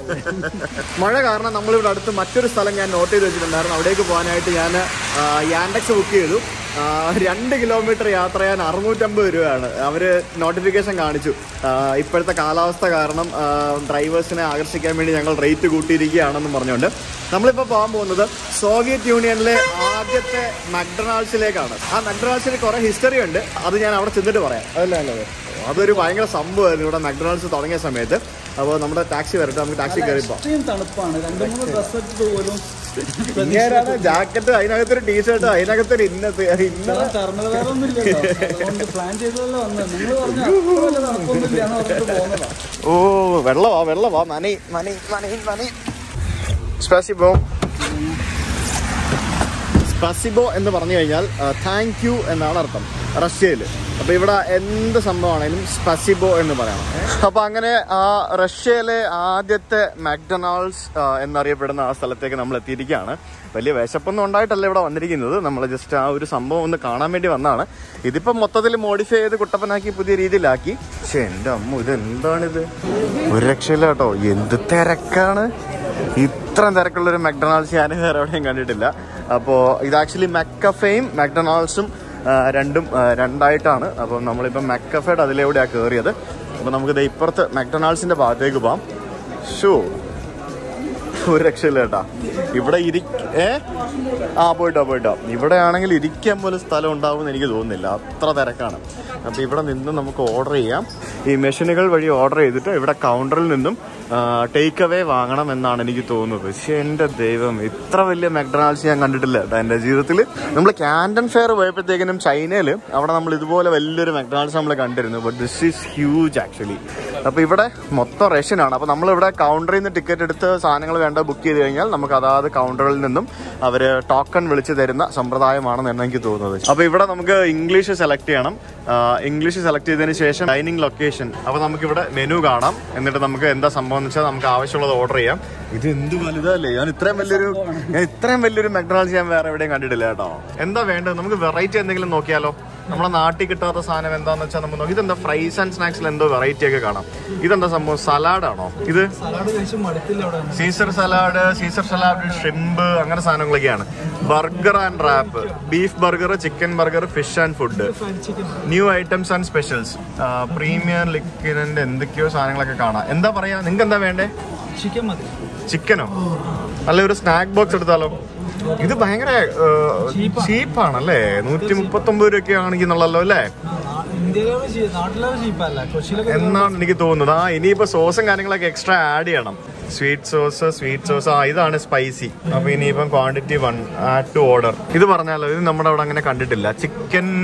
മഴ കാരണം നമ്മളിവിടെ അടുത്ത് മറ്റൊരു സ്ഥലം ഞാൻ നോട്ട് ചെയ്ത് വെച്ചിട്ടുണ്ടായിരുന്നു അവിടേക്ക് പോകാനായിട്ട് ഞാൻ യാൻഡക്സ് ബുക്ക് ചെയ്തു ആ, രണ്ട് കിലോമീറ്റർ യാത്ര ചെയ്യാൻ അറുന്നൂറ്റമ്പത് രൂപയാണ് അവർ നോട്ടിഫിക്കേഷൻ കാണിച്ചു ആ, ഇപ്പോഴത്തെ കാലാവസ്ഥ കാരണം ഡ്രൈവേഴ്സിനെ ആകർഷിക്കാൻ വേണ്ടി ഞങ്ങൾ റേറ്റ് കൂട്ടിയിരിക്കുകയാണെന്ന് പറഞ്ഞുകൊണ്ട് നമ്മളിപ്പോൾ പോകാൻ പോകുന്നത് സോവിയറ്റ് യൂണിയനിലെ ആദ്യത്തെ മക്ഡൊണാൾഡ്സിലേക്കാണ് ആ മക്ഡൊണാൾഡ്സിന് കുറേ ഹിസ്റ്ററി ഉണ്ട് അത് ഞാൻ അവിടെ ചെന്നിട്ട് പറയാം അതല്ല നല്ലത് അതൊരു ഭയങ്കര സംഭവമായിരുന്നു ഇവിടെ മക്ഡൊണാൾഡ്സ് തുടങ്ങിയ സമയത്ത് അപ്പോൾ നമ്മുടെ ടാക്സി വരട്ടെ നമുക്ക് ടാക്സി കയറിപ്പോ ഇത്രയും തണുപ്പാണ് രണ്ട് മൂന്ന് ഡ്രസ് എടുത്തിട്ട് പോലും ഇങ്ങനെയാണ് ജാക്കറ്റ് അതിനകത്തൊരു ടീഷർട്ട് അതിനകത്തൊരു ഇന്നത്തെ ഇന്ന ടെർമിനൽ വേറെ ഒന്നും ഇല്ലല്ലോ അതുകൊണ്ട് പ്ലാൻ ചെയ്തതല്ലോ വന്നത് നിങ്ങൾ പറഞ്ഞു അത്ര വലിയ തണുപ്പൊന്നും ഇല്ല എന്ന് പറഞ്ഞിട്ട് പോകുന്നതാ ഓ വെള്ളവാ വെള്ളവാ നനി നനി നനി നനി സ്പാസിബോ സ്പസിബോ എന്ന് പറഞ്ഞു കഴിഞ്ഞാൽ താങ്ക് യു എന്നാണ് അർത്ഥം റഷ്യയിൽ അപ്പൊ ഇവിടെ എന്ത് സംഭവമാണെങ്കിലും സ്പസിബോ എന്ന് പറയണം അപ്പൊ അങ്ങനെ ആ റഷ്യയിലെ ആദ്യത്തെ മാക്ഡൊണാൾഡ്സ് ആ, എന്നറിയപ്പെടുന്ന ആ സ്ഥലത്തേക്ക് നമ്മൾ എത്തിയിരിക്കുകയാണ് വലിയ വിശപ്പൊന്നും ഉണ്ടായിട്ടല്ല ഇവിടെ വന്നിരിക്കുന്നത് നമ്മൾ ജസ്റ്റ് ആ ഒരു സംഭവം ഒന്ന് കാണാൻ വേണ്ടി വന്നതാണ് ഇതിപ്പം മൊത്തത്തിൽ മോഡിഫൈ ചെയ്ത് കുട്ടപ്പനാക്കി പുതിയ രീതിയിലാക്കി പക്ഷെ എൻ്റെ അമ്മ ഇത് എന്താണിത് ഒരു രക്ഷയില്ല കേട്ടോ എന്ത് തിരക്കാണ് ഇത്രയും തിരക്കുള്ള ഒരു മക്ഡൊണാൾഡ്സ് ഞാൻ വേറെ എവിടെയും കണ്ടിട്ടില്ല അപ്പോൾ ഇത് ആക്ച്വലി മെക്കഫയും മക്ഡൊണാൾഡ്സും ആ, രണ്ടും ആ, രണ്ടായിട്ടാണ് അപ്പോൾ നമ്മളിപ്പോൾ മെക്കഫയുടെ അതിലൂടെയാണ് കയറിയത് അപ്പോൾ നമുക്ക് ദേ ഇപ്പുറത്ത് മക്ഡൊണാൾഡ്സിന്റെ ഭാഗത്തേക്ക് പോവാം ഷൂ ഒരു രക്ഷയില്ല കേട്ടാ ഇവിടെ ഇരി ഏ ആ പോയിട്ടോ പോയിട്ടോ ഇവിടെ ആണെങ്കിൽ ഇരിക്കാൻ പോലും സ്ഥലം ഉണ്ടാവുമെന്ന് എനിക്ക് തോന്നുന്നില്ല അത്ര തിരക്കാണ് അപ്പോൾ ഇവിടെ നിന്ന് നമുക്ക് ഓർഡർ ചെയ്യാം ഈ മെഷീനുകൾ വഴി ഓർഡർ ചെയ്തിട്ട് ഇവിടെ കൗണ്ടറിൽ നിന്നും ടേക്ക് അവേ വാങ്ങണം എന്നാണ് എനിക്ക് തോന്നുന്നത് പക്ഷേ എൻ്റെ ദൈവം ഇത്ര വലിയ മെക്ഡൊണാൾഡ്സ് ഞാൻ കണ്ടിട്ടില്ല കേട്ടോ എൻ്റെ ജീവിതത്തിൽ നമ്മൾ ക്യാൻഡൻ ഫെയർ പോയപ്പോഴത്തേക്കിനും ചൈനയിൽ അവിടെ നമ്മൾ ഇതുപോലെ വലിയൊരു മെക്ഡൊണാൾഡ്സ് നമ്മൾ കണ്ടിരുന്നു but this is huge actually അപ്പോൾ ഇവിടെ മൊത്തം റഷ്യനാണ് അപ്പോൾ നമ്മളിവിടെ കൗണ്ടറിൽ നിന്ന് ടിക്കറ്റ് എടുത്ത് സാധനങ്ങൾ വേണ്ട ബുക്ക് ചെയ്ത് കഴിഞ്ഞാൽ നമുക്ക് അതാത് കൗണ്ടറിൽ നിന്നും അവർ ടോക്കൺ വിളിച്ച് തരുന്ന സമ്പ്രദായമാണെന്ന് എനിക്ക് തോന്നുന്നത് അപ്പോൾ ഇവിടെ നമുക്ക് ഇംഗ്ലീഷ് സെലക്ട് ചെയ്യണം ഇംഗ്ലീഷ് സെലക്ട് ചെയ്തതിന് ശേഷം ഡൈനിങ് ലൊക്കേഷൻ അപ്പോൾ നമുക്കിവിടെ മെനു കാണാം എന്നിട്ട് നമുക്ക് എന്താ സംഭവം എന്ന് വെച്ചാൽ നമുക്ക് ആവശ്യമുള്ളത് ഓർഡർ ചെയ്യാം ഇത് എന്ത് വലുതല്ലേ ഞാൻ ഇത്രയും വലിയൊരു ഞാൻ ഇത്രയും വലിയൊരു മെക്ഡൊണാൾഡ്സ് ഞാൻ വേറെ എവിടെയും കണ്ടിട്ടില്ല കേട്ടോ എന്താ വേണ്ടത് നമുക്ക് വെറൈറ്റി എന്തെങ്കിലും നോക്കിയാലോ നമ്മുടെ നാട്ടിൽ കിട്ടാത്ത സാധനം എന്താന്ന് വെച്ചാൽ നമുക്ക് നോക്കി ഇതെന്താ ഫ്രൈസ് ആൻഡ് സ്നാക്സിൽ എന്തോ വെറൈറ്റി ഒക്കെ കാണാം ഇതെന്താ സംഭവം സലാഡാണോ ഇത് സലാഡ് കഴിച്ച് മടുത്തില്ല അവിടെ Caesar salad Caesar salad shrimp അങ്ങനെ സാധനങ്ങളൊക്കെയാണ് burger and wrap beef burger chicken burger fish and food chicken new items and specials premier ലിക്വിഡിന്റെ എന്തൊക്കെയോ സാധനങ്ങളൊക്കെ കാണാം എന്താ പറയാ നിങ്ങൾക്ക് എന്താ വേണ്ടേ ചിക്കൻ മതി ചിക്കനോ അല്ല ഒരു സ്നാക്ക് ബോക്സ് എടുത്താലോ ഇത് ഭയങ്കര ചീപ്പാണല്ലേ നൂറ്റി മുപ്പത്തി ഒമ്പത് രൂപയൊക്കെ ആണെന്നുള്ളല്ലോ അല്ലേ ഇന്ത്യയിലാണ് നാട്ടിലാണ് ചീപ്പല്ല കൊച്ചിയിലൊക്കെ എന്നാണ് എനിക്ക് തോന്നുന്നത് ആ ഇനിയിപ്പോ സോസും കാര്യങ്ങളൊക്കെ എക്സ്ട്രാ ആഡ് ചെയ്യണം സ്വീറ്റ് സോസ് സ്വീറ്റ് സോസ് ആ ഇതാണ് സ്പൈസി അപ്പൊ ഇനിയിപ്പം quantity one add to order ഇത് പറഞ്ഞാലോ ഇത് നമ്മുടെ അവിടെ അങ്ങനെ കണ്ടിട്ടില്ല ചിക്കൻ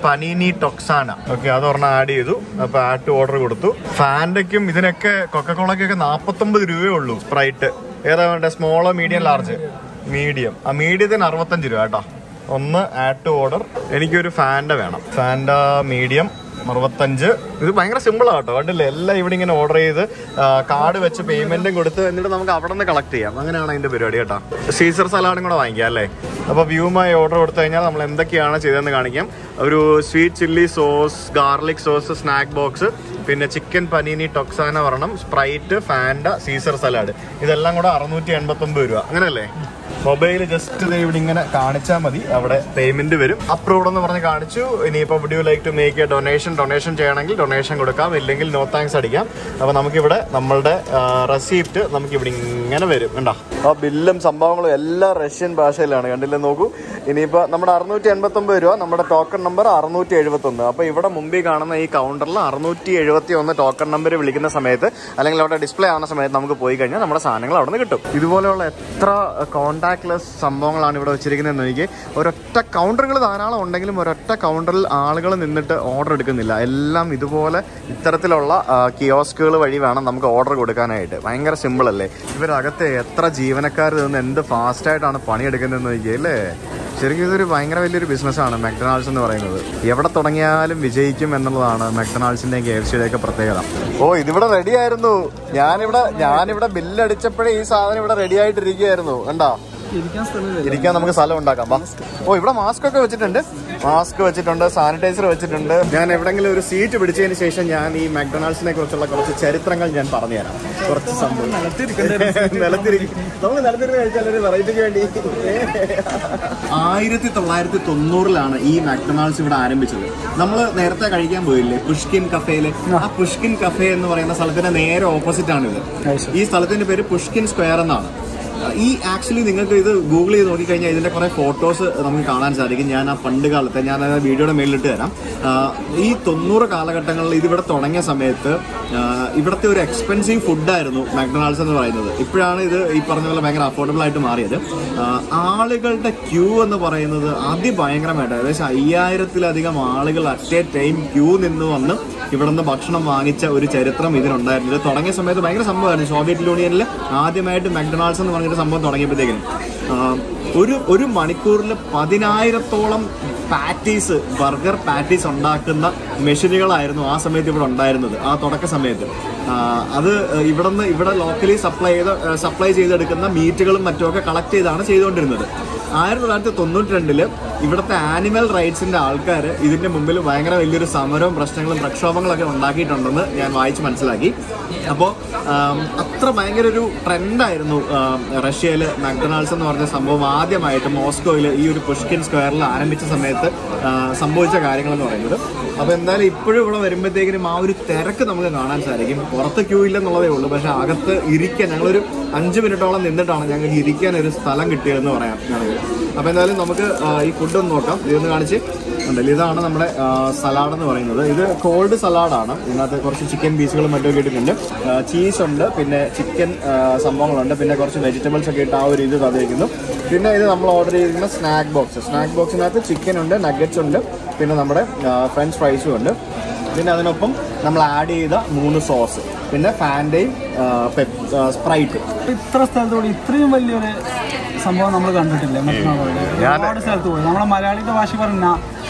പനീനി ടൊക്സാന ഓക്കെ അത് ഒരെണ്ണം ആഡ് ചെയ്തു അപ്പൊ ആഡ് ടു ഓർഡർ കൊടുത്തു ഫാൻഡയ്ക്കും ഇതിനൊക്കെ കൊക്കക്കോളയ്ക്കൊക്കെ നാപ്പത്തൊമ്പത് രൂപയേ ഉള്ളൂ സ്പ്രൈറ്റ് ഏതാ വേണ്ട സ്മോളോ മീഡിയം ലാർജ് മീഡിയം ആ മീഡിയത്തിന് അറുപത്തഞ്ച് രൂപ കേട്ടോ ഒന്ന് ആഡ് ടു ഓർഡർ എനിക്കൊരു ഫാൻഡ വേണം ഫാൻഡ മീഡിയം അറുപത്തഞ്ച് ഇത് ഭയങ്കര സിമ്പിൾ ആട്ടോ കണ്ടില്ലേ എല്ലാം ഇവിടെ ഇങ്ങനെ ഓർഡർ ചെയ്ത് കാർഡ് വെച്ച് പേയ്മെന്റും കൊടുത്ത് എന്നിട്ട് നമുക്ക് അവിടെ നിന്ന് കളക്ട് ചെയ്യാം അങ്ങനെയാണ് അതിന്റെ പരിപാടി കേട്ടോ സീസർ സലാഡും കൂടെ വാങ്ങിക്കാം അല്ലേ അപ്പോൾ വ്യൂമായി ഓർഡർ കൊടുത്തു കഴിഞ്ഞാൽ നമ്മൾ എന്തൊക്കെയാണ് ചെയ്തതെന്ന് കാണിക്കാം ഒരു sweet chilli sauce garlic sauce snack box പിന്നെ ചിക്കൻ പനീനി ടൊക്സാന വരണം സ്പ്രൈറ്റ് ഫാൻഡ സീസർ സലാഡ് ഇതെല്ലാം കൂടെ അറുന്നൂറ്റി എൺപത്തൊമ്പത് രൂപ അങ്ങനെയല്ലേ മൊബൈൽ ജസ്റ്റ് ഇവിടെ ഇങ്ങനെ കാണിച്ചാൽ മതി അവിടെ പേയ്മെന്റ് വരും അപ്രൂവ്ഡ് എന്ന് പറഞ്ഞ് കാണിച്ചു ഇനിയിപ്പോൾ would you like to make a donation donation ചെയ്യണമെങ്കിൽ ഡൊണേഷൻ കൊടുക്കാം ഇല്ലെങ്കിൽ നോ താങ്ക്സ് അടിക്കാം അപ്പോൾ നമുക്കിവിടെ നമ്മളുടെ റെസീപ്റ്റ് നമുക്ക് ഇവിടെ ഇങ്ങനെ വരും കണ്ടോ ആ ബില്ലും സംഭവങ്ങളും എല്ലാം റഷ്യൻ ഭാഷയിലാണ് കണ്ടില്ലേ നോക്കൂ ഇനിയിപ്പോൾ നമ്മുടെ അറുന്നൂറ്റി എൺപത്തൊമ്പത് രൂപ നമ്മുടെ ടോക്കൺ നമ്പർ അറുന്നൂറ്റി എഴുപത്തൊന്ന് അപ്പോൾ ഇവിടെ മുമ്പിൽ കാണുന്ന ഈ കൗണ്ടറിൽ അറുന്നൂറ്റി എഴുപത്തി ഒന്ന് ടോക്കൺ നമ്പർ വിളിക്കുന്ന സമയത്ത് അല്ലെങ്കിൽ അവിടെ ഡിസ്പ്ലേ ആവുന്ന സമയത്ത് നമുക്ക് പോയി കഴിഞ്ഞാൽ നമ്മുടെ സാധനങ്ങൾ അവിടെ നിന്ന് കിട്ടും ഇതുപോലെയുള്ള എത്ര കോൺടാക്ട്ലെസ് സംഭവങ്ങളാണ് ഇവിടെ വെച്ചിരിക്കുന്നതെന്ന് എനിക്ക് ഒരൊറ്റ കൗണ്ടറുകൾ ധാരാളം ഉണ്ടെങ്കിലും ഒരൊറ്റ കൗണ്ടറിൽ ആളുകൾ നിന്നിട്ട് ഓർഡർ എടുക്കുന്നില്ല എല്ലാം ഇതുപോലെ ഇത്തരത്തിലുള്ള കിയോസ്കുകൾ വഴി വേണം നമുക്ക് ഓർഡർ കൊടുക്കാനായിട്ട് ഭയങ്കര സിമ്പിൾ അല്ലേ ഇവരകത്ത് എത്ര ജീവനക്കാർ നിന്ന് എന്ത് ഫാസ്റ്റായിട്ടാണ് പണിയെടുക്കുന്നതെന്ന് നോക്കിയേ അല്ലേ ശരിക്കും ഇതൊരു ഭയങ്കര വലിയൊരു ബിസിനസ്സാണ് മെക്ഡൊണാൾഡ്സ് എന്ന് പറയുന്നത് എവിടെ തുടങ്ങിയാലും വിജയിക്കും എന്നുള്ളതാണ് മെക്ഡൊണാൾഡ്സിന്റെയും കെ എഫ് സിയുടെയൊക്കെ പ്രത്യേകത ഓ ഇതിവിടെ റെഡി ആയിരുന്നു ഞാനിവിടെ ഞാനിവിടെ ബില്ലടിച്ചപ്പോഴേ ഈ സാധനം ഇവിടെ റെഡി ആയിട്ടിരിക്കുകയായിരുന്നു കണ്ടോ ഇരിക്കാൻ സ്ഥലമില്ല ഇരിക്കാൻ നമുക്ക് സ്ഥലം ഉണ്ടാക്കാം വാ ഓ ഇവിടെ മാസ്ക് ഒക്കെ വെച്ചിട്ടുണ്ട് മാസ്ക് വെച്ചിട്ടുണ്ട് സാനിറ്റൈസർ വെച്ചിട്ടുണ്ട് ഞാൻ എവിടെങ്കിലും ഒരു സീറ്റ് പിടിച്ചതിന് ശേഷം ഞാൻ ഈ മക്ഡൊണാൾഡ്സിനെ കുറിച്ചുള്ള കുറച്ച് ചരിത്രങ്ങൾ ഞാൻ പറഞ്ഞുതരാം കുറച്ച് സംഭവം നിലത്തിരിക്കും നമുക്ക് നിലത്തിരുന്ന് കഴിച്ചാൽ ഒരു വെറൈറ്റിക്ക് വേണ്ടി ആയിരത്തി തൊള്ളായിരത്തി തൊണ്ണൂറിലാണ് ഈ മക്ഡൊണാൾഡ്സ് ഇവിടെ ആരംഭിച്ചത് നമ്മൾ നേരത്തെ കഴിക്കാൻ പോയില്ലേ പുഷ്കിൻ കഫേയില് ആ പുഷ്കിൻ കഫേ എന്ന് പറയുന്ന സ്ഥലത്തിന്റെ നേരെ ഓപ്പോസിറ്റ് ആണ് ഇത് ഈ സ്ഥലത്തിന്റെ പേര് പുഷ്കിൻ സ്ക്വയർ എന്നാണ് ഈ ആക്ച്വലി നിങ്ങൾക്ക് ഇത് ഗൂഗിൾ ചെയ്ത് നോക്കിക്കഴിഞ്ഞാൽ ഇതിന്റെ കുറെ ഫോട്ടോസ് നമുക്ക് കാണാൻ സാധിക്കും ഞാൻ ആ പണ്ട് കാലത്തെ ഞാൻ ആ വീഡിയോയുടെ മേലിട്ട് തരാം ആ, ഈ തൊണ്ണൂറ് കാലഘട്ടങ്ങളിൽ ഇതിവിടെ തുടങ്ങിയ സമയത്ത് ആ, ഇവിടുത്തെ ഒരു എക്സ്പെൻസീവ് ഫുഡായിരുന്നു മക്ഡൊണാൾഡ്സ് എന്ന് പറയുന്നത് ഇപ്പോഴാണ് ഇത് ഈ പറഞ്ഞ പോലെ ഭയങ്കര അഫോർഡബിൾ ആയിട്ട് മാറിയത് ആ, ആളുകളുടെ ക്യൂ എന്ന് പറയുന്നത് അതിഭയങ്കരമായിട്ട് ഏകദേശം അയ്യായിരത്തിലധികം ആളുകൾ അറ്റ് എ ടൈം ക്യൂ നിന്ന് വന്ന് ഇവിടെ നിന്ന് ഭക്ഷണം വാങ്ങിച്ച ഒരു ചരിത്രം ഇതിനുണ്ടായിരുന്നു ഇത് തുടങ്ങിയ സമയത്ത് ഭയങ്കര സംഭവമായിരുന്നു സോവിയറ്റ് യൂണിയനിൽ ആദ്യമായിട്ട് മക്ഡൊണാൾഡ്സ് എന്ന് പറഞ്ഞൊരു സംഭവം തുടങ്ങിയപ്പോഴത്തേക്കിനും ആ, ഒരു ഒരു മണിക്കൂറിൽ പതിനായിരത്തോളം പാറ്റീസ് ബർഗർ പാറ്റീസ് ഉണ്ടാക്കുന്ന മെഷീനുകളായിരുന്നു ആ സമയത്ത് ഇവിടെ ഉണ്ടായിരുന്നത് ആ തുടക്ക സമയത്ത് ആ, അത് ഇവിടെ നിന്ന് ഇവിടെ ലോക്കലി സപ്ലൈ ചെയ്ത സപ്ലൈ ചെയ്തെടുക്കുന്ന മീറ്റുകളും മറ്റുമൊക്കെ കളക്ട് ചെയ്താണ് ചെയ്തുകൊണ്ടിരുന്നത് ആയിരത്തി തൊള്ളായിരത്തി തൊണ്ണൂറ്റി രണ്ടില് ഇവിടുത്തെ ആനിമൽ റൈറ്റ്സിന്റെ ആൾക്കാർ ഇതിന്റെ മുമ്പിൽ ഭയങ്കര വലിയൊരു സമരവും പ്രശ്നങ്ങളും പ്രക്ഷോഭങ്ങളൊക്കെ ഉണ്ടാക്കിയിട്ടുണ്ടെന്ന് ഞാൻ വായിച്ച് മനസ്സിലാക്കി അപ്പോൾ അത്ര ഭയങ്കര ഒരു ട്രെൻഡായിരുന്നു റഷ്യയിൽ മക്ഡൊണാൾഡ്സ് എന്ന് പറഞ്ഞ സംഭവം ആദ്യമായിട്ട് മോസ്കോയിൽ ഈ ഒരു പുഷ്കിൻ സ്ക്വയറിൽ ആരംഭിച്ച സമയത്ത് ആ, സംഭവിച്ച കാര്യങ്ങൾ എന്ന് പറയുന്നത് അപ്പോൾ എന്തായാലും ഇപ്പോഴും ഇവിടെ വരുമ്പോഴത്തേക്കിനും ആ ഒരു തിരക്ക് നമുക്ക് കാണാൻ സാധിക്കും പുറത്ത് ക്യൂ ഇല്ലെന്നുള്ളതേ ഉള്ളൂ പക്ഷെ അകത്ത് ഇരിക്കാൻ ഞങ്ങളൊരു അഞ്ച് മിനിറ്റോളം നിന്നിട്ടാണ് ഞങ്ങൾക്ക് ഇരിക്കാൻ ഒരു സ്ഥലം കിട്ടിയതെന്ന് പറയാം ഞങ്ങൾക്ക് അപ്പോൾ എന്തായാലും നമുക്ക് ആ, ഈ ഫുഡ് ഒന്ന് നോക്കാം ഇതൊന്ന് കാണിച്ച് ഉണ്ടല്ലോ ഇതാണ് നമ്മുടെ സലാഡ് എന്ന് പറയുന്നത് ഇത് കോൾഡ് സലാഡാണ് ഇതിനകത്ത് കുറച്ച് ചിക്കൻ പീസുകളും മറ്റും ഒക്കെ ഇട്ടിട്ടുണ്ട് ചീസ് ഉണ്ട് പിന്നെ ചിക്കൻ സംഭവങ്ങളുണ്ട് പിന്നെ കുറച്ച് വെജിറ്റബിൾസ് ഒക്കെ ഇട്ട് ആ ഒരു ഇത് തന്നിരിക്കുന്നു പിന്നെ ഇത് നമ്മൾ ഓർഡർ ചെയ്തിരിക്കുന്ന സ്നാക്ക് ബോക്സ് സ്നാക്ക് ബോക്സിനകത്ത് ചിക്കൻ ഉണ്ട് നഗറ്റ്സ് ഉണ്ട് പിന്നെ നമ്മുടെ ഫ്രഞ്ച് ഫ്രൈസും ഉണ്ട് പിന്നെ അതിനൊപ്പം നമ്മൾ ആഡ് ചെയ്ത മൂന്ന് സോസ് പിന്നെ ഫാൻഡയും സ്പ്രൈറ്റ് ഇത്ര സ്ഥലത്ത് കൂടി ഇത്രയും വലിയൊരു സംഭവം നമ്മൾ കണ്ടിട്ടില്ല മറ്റന്നാളുകളിൽ ഞാൻ- ഒരുപാട് സ്ഥലത്ത് പോയി നമ്മളെ മലയാളിയുടെ ഭാഷ പറഞ്ഞ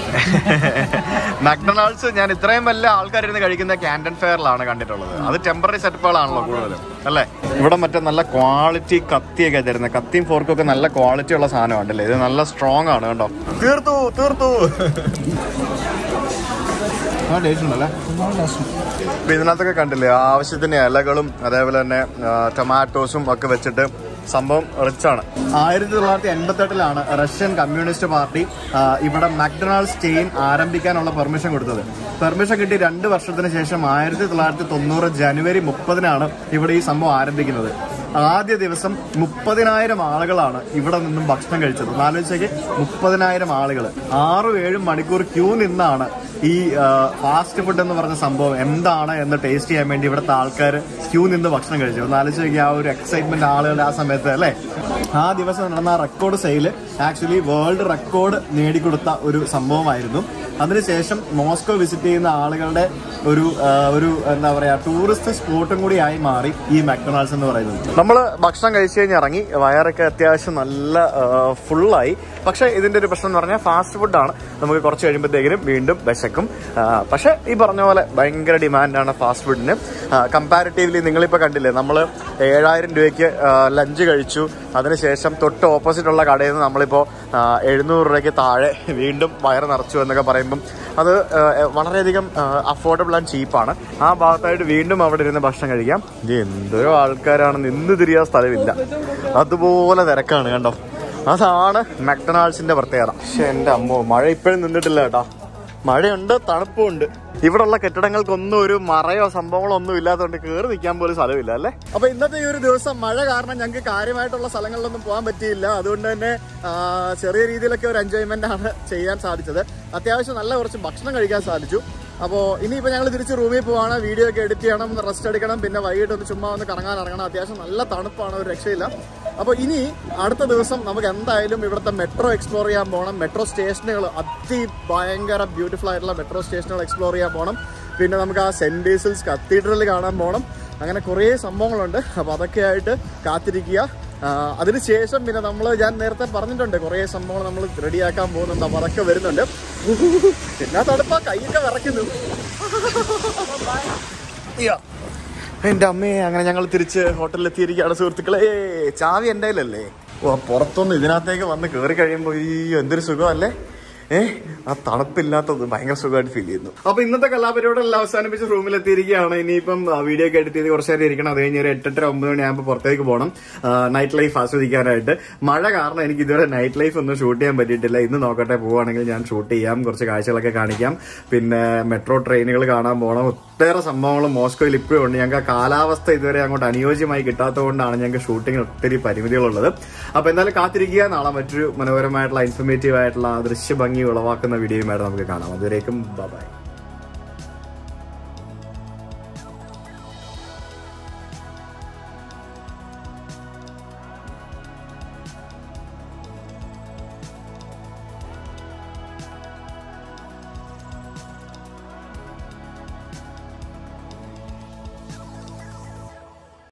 മക്ഡൊണാൾഡ്സ് ഞാൻ ഇത്രയും വലിയ ആൾക്കാരിരുന്ന് കഴിക്കുന്ന ക്യാൻഡൻ ഫെയറിലാണ് കണ്ടിട്ടുള്ളത് അത് ടെമ്പററി സെറ്റപ്പുകളാണല്ലോ കൂടുതലും അല്ലേ ഇവിടെ മറ്റേ നല്ല ക്വാളിറ്റി കത്തിയൊക്കെ തരുന്നത് കത്തിയും ഫോർക്കും ഒക്കെ നല്ല ക്വാളിറ്റി ഉള്ള സാധനമുണ്ടല്ലേ ഇത് നല്ല സ്ട്രോങ് ആണ് കേട്ടോ തീർത്തു തീർത്തു ആ ടേസ്റ്റ് ഉണ്ടല്ലേ ഇപ്പൊ ഇതിനകത്തൊക്കെ കണ്ടില്ലേ ആവശ്യത്തിന് ഇലകളും അതേപോലെ തന്നെ ആ, ടൊമാറ്റോസും ഒക്കെ വെച്ചിട്ട് സംഭവം റിച്ചാണ് ആയിരത്തി തൊള്ളായിരത്തി എൺപത്തി എട്ടിലാണ് റഷ്യൻ കമ്മ്യൂണിസ്റ്റ് പാർട്ടി ആ, ഇവിടെ മക്ഡൊണാൾഡ്സ് ചെയിൻ ആരംഭിക്കാനുള്ള പെർമിഷൻ കൊടുത്തത് പെർമിഷൻ കിട്ടി രണ്ട് വർഷത്തിന് ശേഷം ആയിരത്തി തൊള്ളായിരത്തി തൊണ്ണൂറ് ജനുവരി മുപ്പതിനാണ് ഇവിടെ ഈ സംഭവം ആരംഭിക്കുന്നത് ആദ്യ ദിവസം മുപ്പതിനായിരം ആളുകളാണ് ഇവിടെ നിന്നും ഭക്ഷണം കഴിച്ചത് ആലോചിച്ചേക്ക് മുപ്പതിനായിരം ആളുകൾ ആറും ഏഴും മണിക്കൂർ ക്യൂ നിന്നാണ് ഈ ഫാസ്റ്റ് ഫുഡ് എന്ന് പറഞ്ഞ സംഭവം എന്താണ് എന്ന് ടേസ്റ്റ് ചെയ്യാൻ വേണ്ടി ഇവിടുത്തെ ആൾക്കാർ ക്യൂ നിന്ന് ഭക്ഷണം കഴിച്ചു ഒന്ന് ആലോചിച്ച് ആ ഒരു എക്സൈറ്റ്മെന്റ് ആളുകളുടെ ആ സമയത്ത് അല്ലേ ആ ദിവസം നടന്ന record sale actually world record നേടിക്കൊടുത്ത ഒരു സംഭവമായിരുന്നു അതിനുശേഷം മോസ്കോ വിസിറ്റ് ചെയ്യുന്ന ആളുകളുടെ ഒരു ആ, ഒരു എന്താ പറയാ ടൂറിസ്റ്റ് സ്പോട്ടും കൂടി ആയി മാറി ഈ മക്ഡൊണാൾഡ്സ് എന്ന് പറയുന്നത് നമ്മൾ ഭക്ഷണം കഴിച്ചു കഴിഞ്ഞ് ഇറങ്ങി വയറൊക്കെ അത്യാവശ്യം നല്ല ഫുള്ളായി പക്ഷെ ഇതിന്റെ ഒരു പ്രശ്നം എന്ന് പറഞ്ഞാൽ ഫാസ്റ്റ് ഫുഡാണ് നമുക്ക് കുറച്ച് കഴിയുമ്പോഴത്തേക്കിനും വീണ്ടും വിശക്കും ആ, പക്ഷെ ഈ പറഞ്ഞ പോലെ ഭയങ്കര ഡിമാൻഡാണ് ഫാസ്റ്റ് ഫുഡിന് കമ്പാരിറ്റീവ്ലി നിങ്ങളിപ്പോൾ കണ്ടില്ലേ നമ്മൾ ഏഴായിരം രൂപയ്ക്ക് ലഞ്ച് കഴിച്ചു അതിനുശേഷം തൊട്ട് ഓപ്പോസിറ്റ് ഉള്ള കടയിൽ നിന്ന് നമ്മളിപ്പോൾ എഴുന്നൂറ് രൂപയ്ക്ക് താഴെ വീണ്ടും വയറ് നിറച്ചു എന്നൊക്കെ പറയുമ്പം അത് ആ, വളരെയധികം അഫോർഡബിൾ ആൻഡ് ചീപ്പാണ് ആ ഭാഗത്തായിട്ട് വീണ്ടും അവിടെ ഇരുന്ന് ഭക്ഷണം കഴിക്കാം ഇത് എന്തോ ആൾക്കാരാണ് നിന്ന് തിരിയാൻ സ്ഥലമില്ല അതുപോലെ തിരക്കാണ് കണ്ടോ അതാണ് മക്ഡൊണാൾഡ്സിന്റെ പ്രത്യേകത പക്ഷെ എന്റെ അമ്മോ മഴ ഇപ്പോഴും നിന്നിട്ടില്ല കേട്ടാ മഴയുണ്ട് തണുപ്പുണ്ട് ഇവിടെയുള്ള കെട്ടിടങ്ങൾക്കൊന്നും ഒരു മറയോ സംഭവങ്ങളോ ഒന്നും ഇല്ലാത്തതുകൊണ്ട് കയറി നിൽക്കാൻ പോലും സ്ഥലമില്ല അല്ലേ അപ്പൊ ഇന്നത്തെ ഈ ഒരു ദിവസം മഴ കാരണം ഞങ്ങൾക്ക് കാര്യമായിട്ടുള്ള സ്ഥലങ്ങളിലൊന്നും പോകാൻ പറ്റിയില്ല അതുകൊണ്ട് തന്നെ ആ, ചെറിയ രീതിയിലൊക്കെ ഒരു എൻജോയ്മെന്റ് ആണ് ചെയ്യാൻ സാധിച്ചത് അത്യാവശ്യം നല്ല കുറച്ച് ഭക്ഷണം കഴിക്കാൻ സാധിച്ചു അപ്പോൾ ഇനിയിപ്പോൾ ഞങ്ങൾ തിരിച്ച് റൂമിൽ പോവാണ് വീഡിയോ ഒക്കെ എഡിറ്റ് ചെയ്യണം റെസ്റ്റ് എടുക്കണം പിന്നെ വൈകിട്ട് ഒന്ന് ചുമ്മാ ഒന്ന് കറങ്ങാൻ ഇറങ്ങണം അത്യാവശ്യം നല്ല തണുപ്പാണ് ഒരു രക്ഷയില്ല അപ്പോൾ ഇനി അടുത്ത ദിവസം നമുക്ക് എന്തായാലും ഇവിടുത്തെ മെട്രോ എക്സ്പ്ലോർ ചെയ്യാൻ പോകണം മെട്രോ സ്റ്റേഷനുകൾ അതി ഭയങ്കര ബ്യൂട്ടിഫുൾ ആയിട്ടുള്ള മെട്രോ സ്റ്റേഷനുകൾ എക്സ്പ്ലോർ ചെയ്യാൻ പോകണം പിന്നെ നമുക്ക് ആ സെന്റ് ബേസിൽസ് കത്തീഡ്രൽ കാണാൻ പോകണം അങ്ങനെ കുറേ സംഭവങ്ങളുണ്ട് അപ്പോൾ അതൊക്കെ ആയിട്ട് കാത്തിരിക്കുക ആ, അതിനുശേഷം പിന്നെ നമ്മൾ ഞാൻ നേരത്തെ പറഞ്ഞിട്ടുണ്ട് കുറേ സംഭവങ്ങൾ നമ്മൾ റെഡിയാക്കാൻ പോകുന്നുണ്ട് അപ്പോൾ അതൊക്കെ വരുന്നുണ്ട് പിന്നെ തണുപ്പാ കൈയൊക്കെ വിറയ്ക്കുന്നു അയ്യോ. എന്റെ അമ്മയെ അങ്ങനെ ഞങ്ങൾ തിരിച്ച് ഹോട്ടലിൽ എത്തിയിരിക്കുകയാണ് സുഹൃത്തുക്കളെ ചാവി എൻ്റെ കയ്യിലല്ലേ ഓ പുറത്തൊന്ന് ഇതിനകത്തേക്ക് വന്ന് കയറി കഴിയുമ്പോൾ ഈ എന്തൊരു സുഖമല്ലേ ഏ ആ തണുപ്പില്ലാത്തത് ഭയങ്കര സുഖമായിട്ട് ഫീൽ ചെയ്യുന്നു അപ്പൊ ഇന്നത്തെ കലാപരിപാടിയെല്ലാം അവസാനിപ്പിച്ച് റൂമിൽ എത്തിയിരിക്കുകയാണ് ഇനിയിപ്പം ആ, വീഡിയോ ഒക്കെ എഡിറ്റ് ചെയ്ത് കുറച്ച് നേരം ഇരിക്കണം അത് കഴിഞ്ഞ് ഒരു എട്ടെട്ടര ഒമ്പത് മണിയാകുമ്പോൾ പുറത്തേക്ക് പോകണം നൈറ്റ് ലൈഫ് ആസ്വദിക്കാനായിട്ട് മഴ കാരണം എനിക്ക് ഇതുവരെ നൈറ്റ് ലൈഫ് ഒന്നും ഷൂട്ട് ചെയ്യാൻ പറ്റിയിട്ടില്ല ഇന്ന് നോക്കട്ടെ പോവുകയാണെങ്കിൽ ഞാൻ ഷൂട്ട് ചെയ്യാം കുറച്ച് കാഴ്ചകളൊക്കെ കാണിക്കാം പിന്നെ മെട്രോ ട്രെയിനുകൾ കാണാൻ പോകണം ഒട്ടേറെ സംഭവങ്ങൾ മോസ്കോയിൽ ഇപ്പോഴും ഉണ്ട് ഞങ്ങൾക്ക് ആ കാലാവസ്ഥ ഇതുവരെ അങ്ങോട്ട് അനുയോജ്യമായി കിട്ടാത്തതുകൊണ്ടാണ് ഞങ്ങൾക്ക് ഷൂട്ടിങ്ങിന് ഒത്തിരി പരിമിതികളുള്ളത് അപ്പൊ എന്തായാലും കാത്തിരിക്കുക നാളെ മറ്റൊരു മനോഹരമായിട്ടുള്ള ഇൻഫർമേറ്റീവ് ആയിട്ടുള്ള ആ ദൃശ്യഭംഗി ഉളവാക്കുന്ന വീഡിയോയുമായിട്ട് നമുക്ക് കാണാം അതുവരേക്കും ബൈ